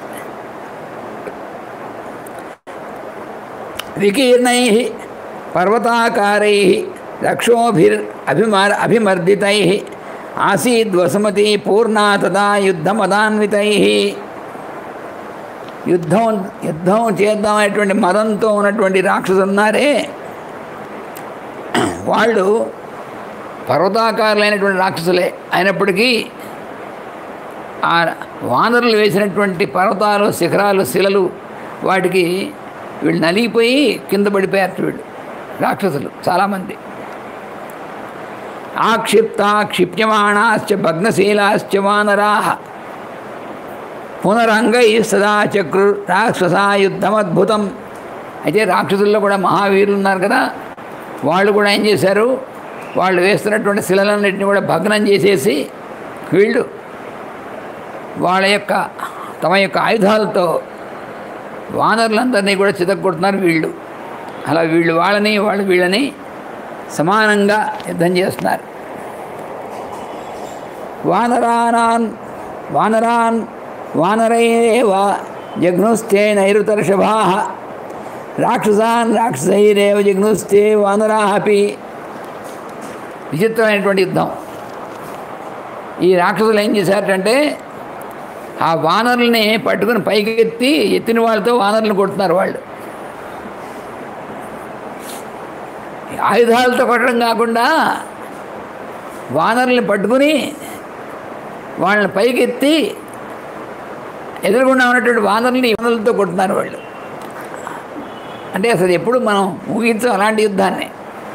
వికీర్ణై పర్వతాకారై రక్షోభిర్ అభిమర్ అభిమర్దితై ఆసీద్వసుమతి పూర్ణా తదా యుద్ధమదాన్వితై యుద్ధం యుద్ధం చేద్దామనేటువంటి మదంతో ఉన్నటువంటి రాక్షసులు ఉన్నారే వాళ్ళు పర్వతాకారులైనటువంటి రాక్షసులే అయినప్పటికీ ఆ వానరులు వేసినటువంటి పర్వతాలు శిఖరాలు శిలలు వాటికి వీళ్ళు నలిగిపోయి కింద పడిపోయారు వీళ్ళు రాక్షసులు చాలామంది ఆక్షిప్త క్షిప్యమాణాశ్చ భగ్నశీలాశ్చ వానరా పునరంగై సదా చక్రు రాక్షస యుద్ధమద్భుతం అయితే రాక్షసుల్లో కూడా మహావీరులు ఉన్నారు కదా వాళ్ళు కూడా ఏం చేశారు వాళ్ళు వేస్తున్నటువంటి శిలలన్నింటినీ కూడా భగ్నం చేసేసి వీళ్ళు వాళ్ళ యొక్క తమ యొక్క ఆయుధాలతో వానరులందరినీ కూడా చితక్కొడుతున్నారు వీళ్ళు అలా వీళ్ళు వాళ్ళని వాళ్ళు వీళ్ళని సమానంగా యుద్ధం చేస్తున్నారు వానరానాన్ వానరాన్ వానరైరేవ జఘ్నుస్తే నైరుతర్షభా రాక్షసాన్ రాక్షసైరేవ జఘ్నుస్తే వానరా అపి విచిత్రమైనటువంటి యుద్ధం ఈ రాక్షసులు ఏం చేశారంటే ఆ వానరుల్ని పట్టుకుని పైకి ఎత్తి ఎత్తిన వాళ్ళతో వానరులను కొడుతున్నారు వాళ్ళు ఆయుధాలతో కొట్టడం కాకుండా వానరుల్ని పట్టుకుని వాళ్ళని పైకి ఎత్తి ఎదురుగుండా ఉన్నటువంటి వానరుల్ని వానరులతో కొడుతున్నారు వాళ్ళు అంటే అసలు ఎప్పుడు మనం ఊహించం అలాంటి యుద్ధాన్ని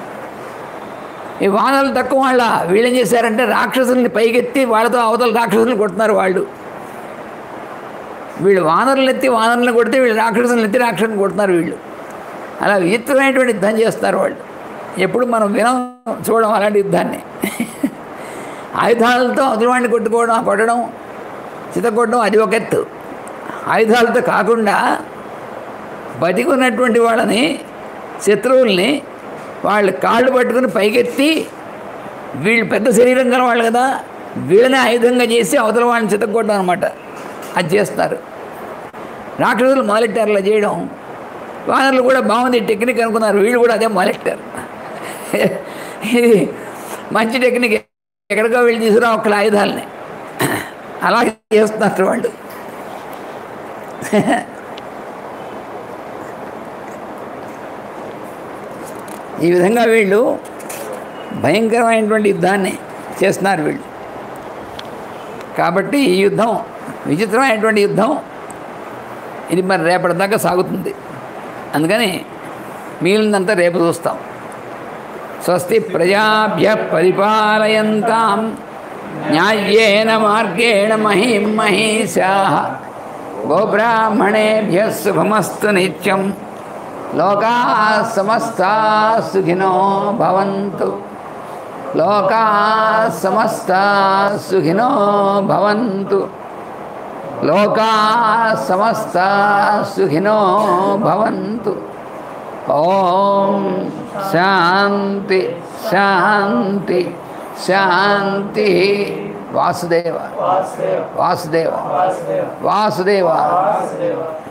ఈ వానరులు తక్కువ వాళ్ళ వీళ్ళేం చేశారంటే రాక్షసుల్ని పైకెత్తి వాళ్ళతో అవతల రాక్షసుల్ని కొడుతున్నారు వాళ్ళు వీళ్ళు వానరులు ఎత్తి వానరులను కొడితే వీళ్ళు రాక్షసులను ఎత్తి రాక్షసులను కొడుతున్నారు వీళ్ళు అలా విచిత్రమైనటువంటి యుద్ధం చేస్తారు వాళ్ళు ఎప్పుడు మనం వినం చూడడం అలాంటి యుద్ధాన్ని ఆయుధాలతో అదురువాడిని కొట్టుకోవడం కొట్టడం చితకొట్టడం అది ఒక ఎత్తు ఆయుధాలతో కాకుండా బతికున్నటువంటి వాళ్ళని శత్రువుల్ని వాళ్ళు కాళ్ళు పట్టుకుని పైకెత్తి వీళ్ళు పెద్ద శరీరం గల వాళ్ళు కదా వీళ్ళని ఆయుధంగా చేసి అవతల వాళ్ళని చితక్కొట్టడం అనమాట అది చేస్తారు రాక్షసులు మొదలెట్టారు అలా చేయడం వానరులు కూడా బాగుంది టెక్నిక్ అనుకున్నారు వీళ్ళు కూడా అదే మొదలెట్టారు ఇది మంచి టెక్నిక్ ఎక్కడికో వెళ్ళి తీసుకురా ఒక్కల ఆయుధాలని అలా చేస్తున్నారు వాళ్ళు ఈ విధంగా వీళ్ళు భయంకరమైనటువంటి యుద్ధాన్ని చేస్తున్నారు వీళ్ళు కాబట్టి ఈ యుద్ధం విచిత్రమైనటువంటి యుద్ధం ఇది మరి రేపటి దాకా సాగుతుంది అందుకని మిగిలినంతా రేపు చూస్తాం స్వస్తి ప్రజాభ్య పరిపాలయంతాం న్యాయేన మార్గేణ మహిం మహిషా గోబ్రాహ్మణేభ్య శుభమస్తు నిత్యం లోకా సమస్తా సుఖినో భవంతు లోకా సమస్త సుఖినో భవంతు లోకా సమస్త సుఖినో భవంతు ఓం శాంతి శాంతి శాంతి వాసుదేవ వాసుదేవ వాసుదేవ వాసుదేవ వాసుదేవ వాసుదేవ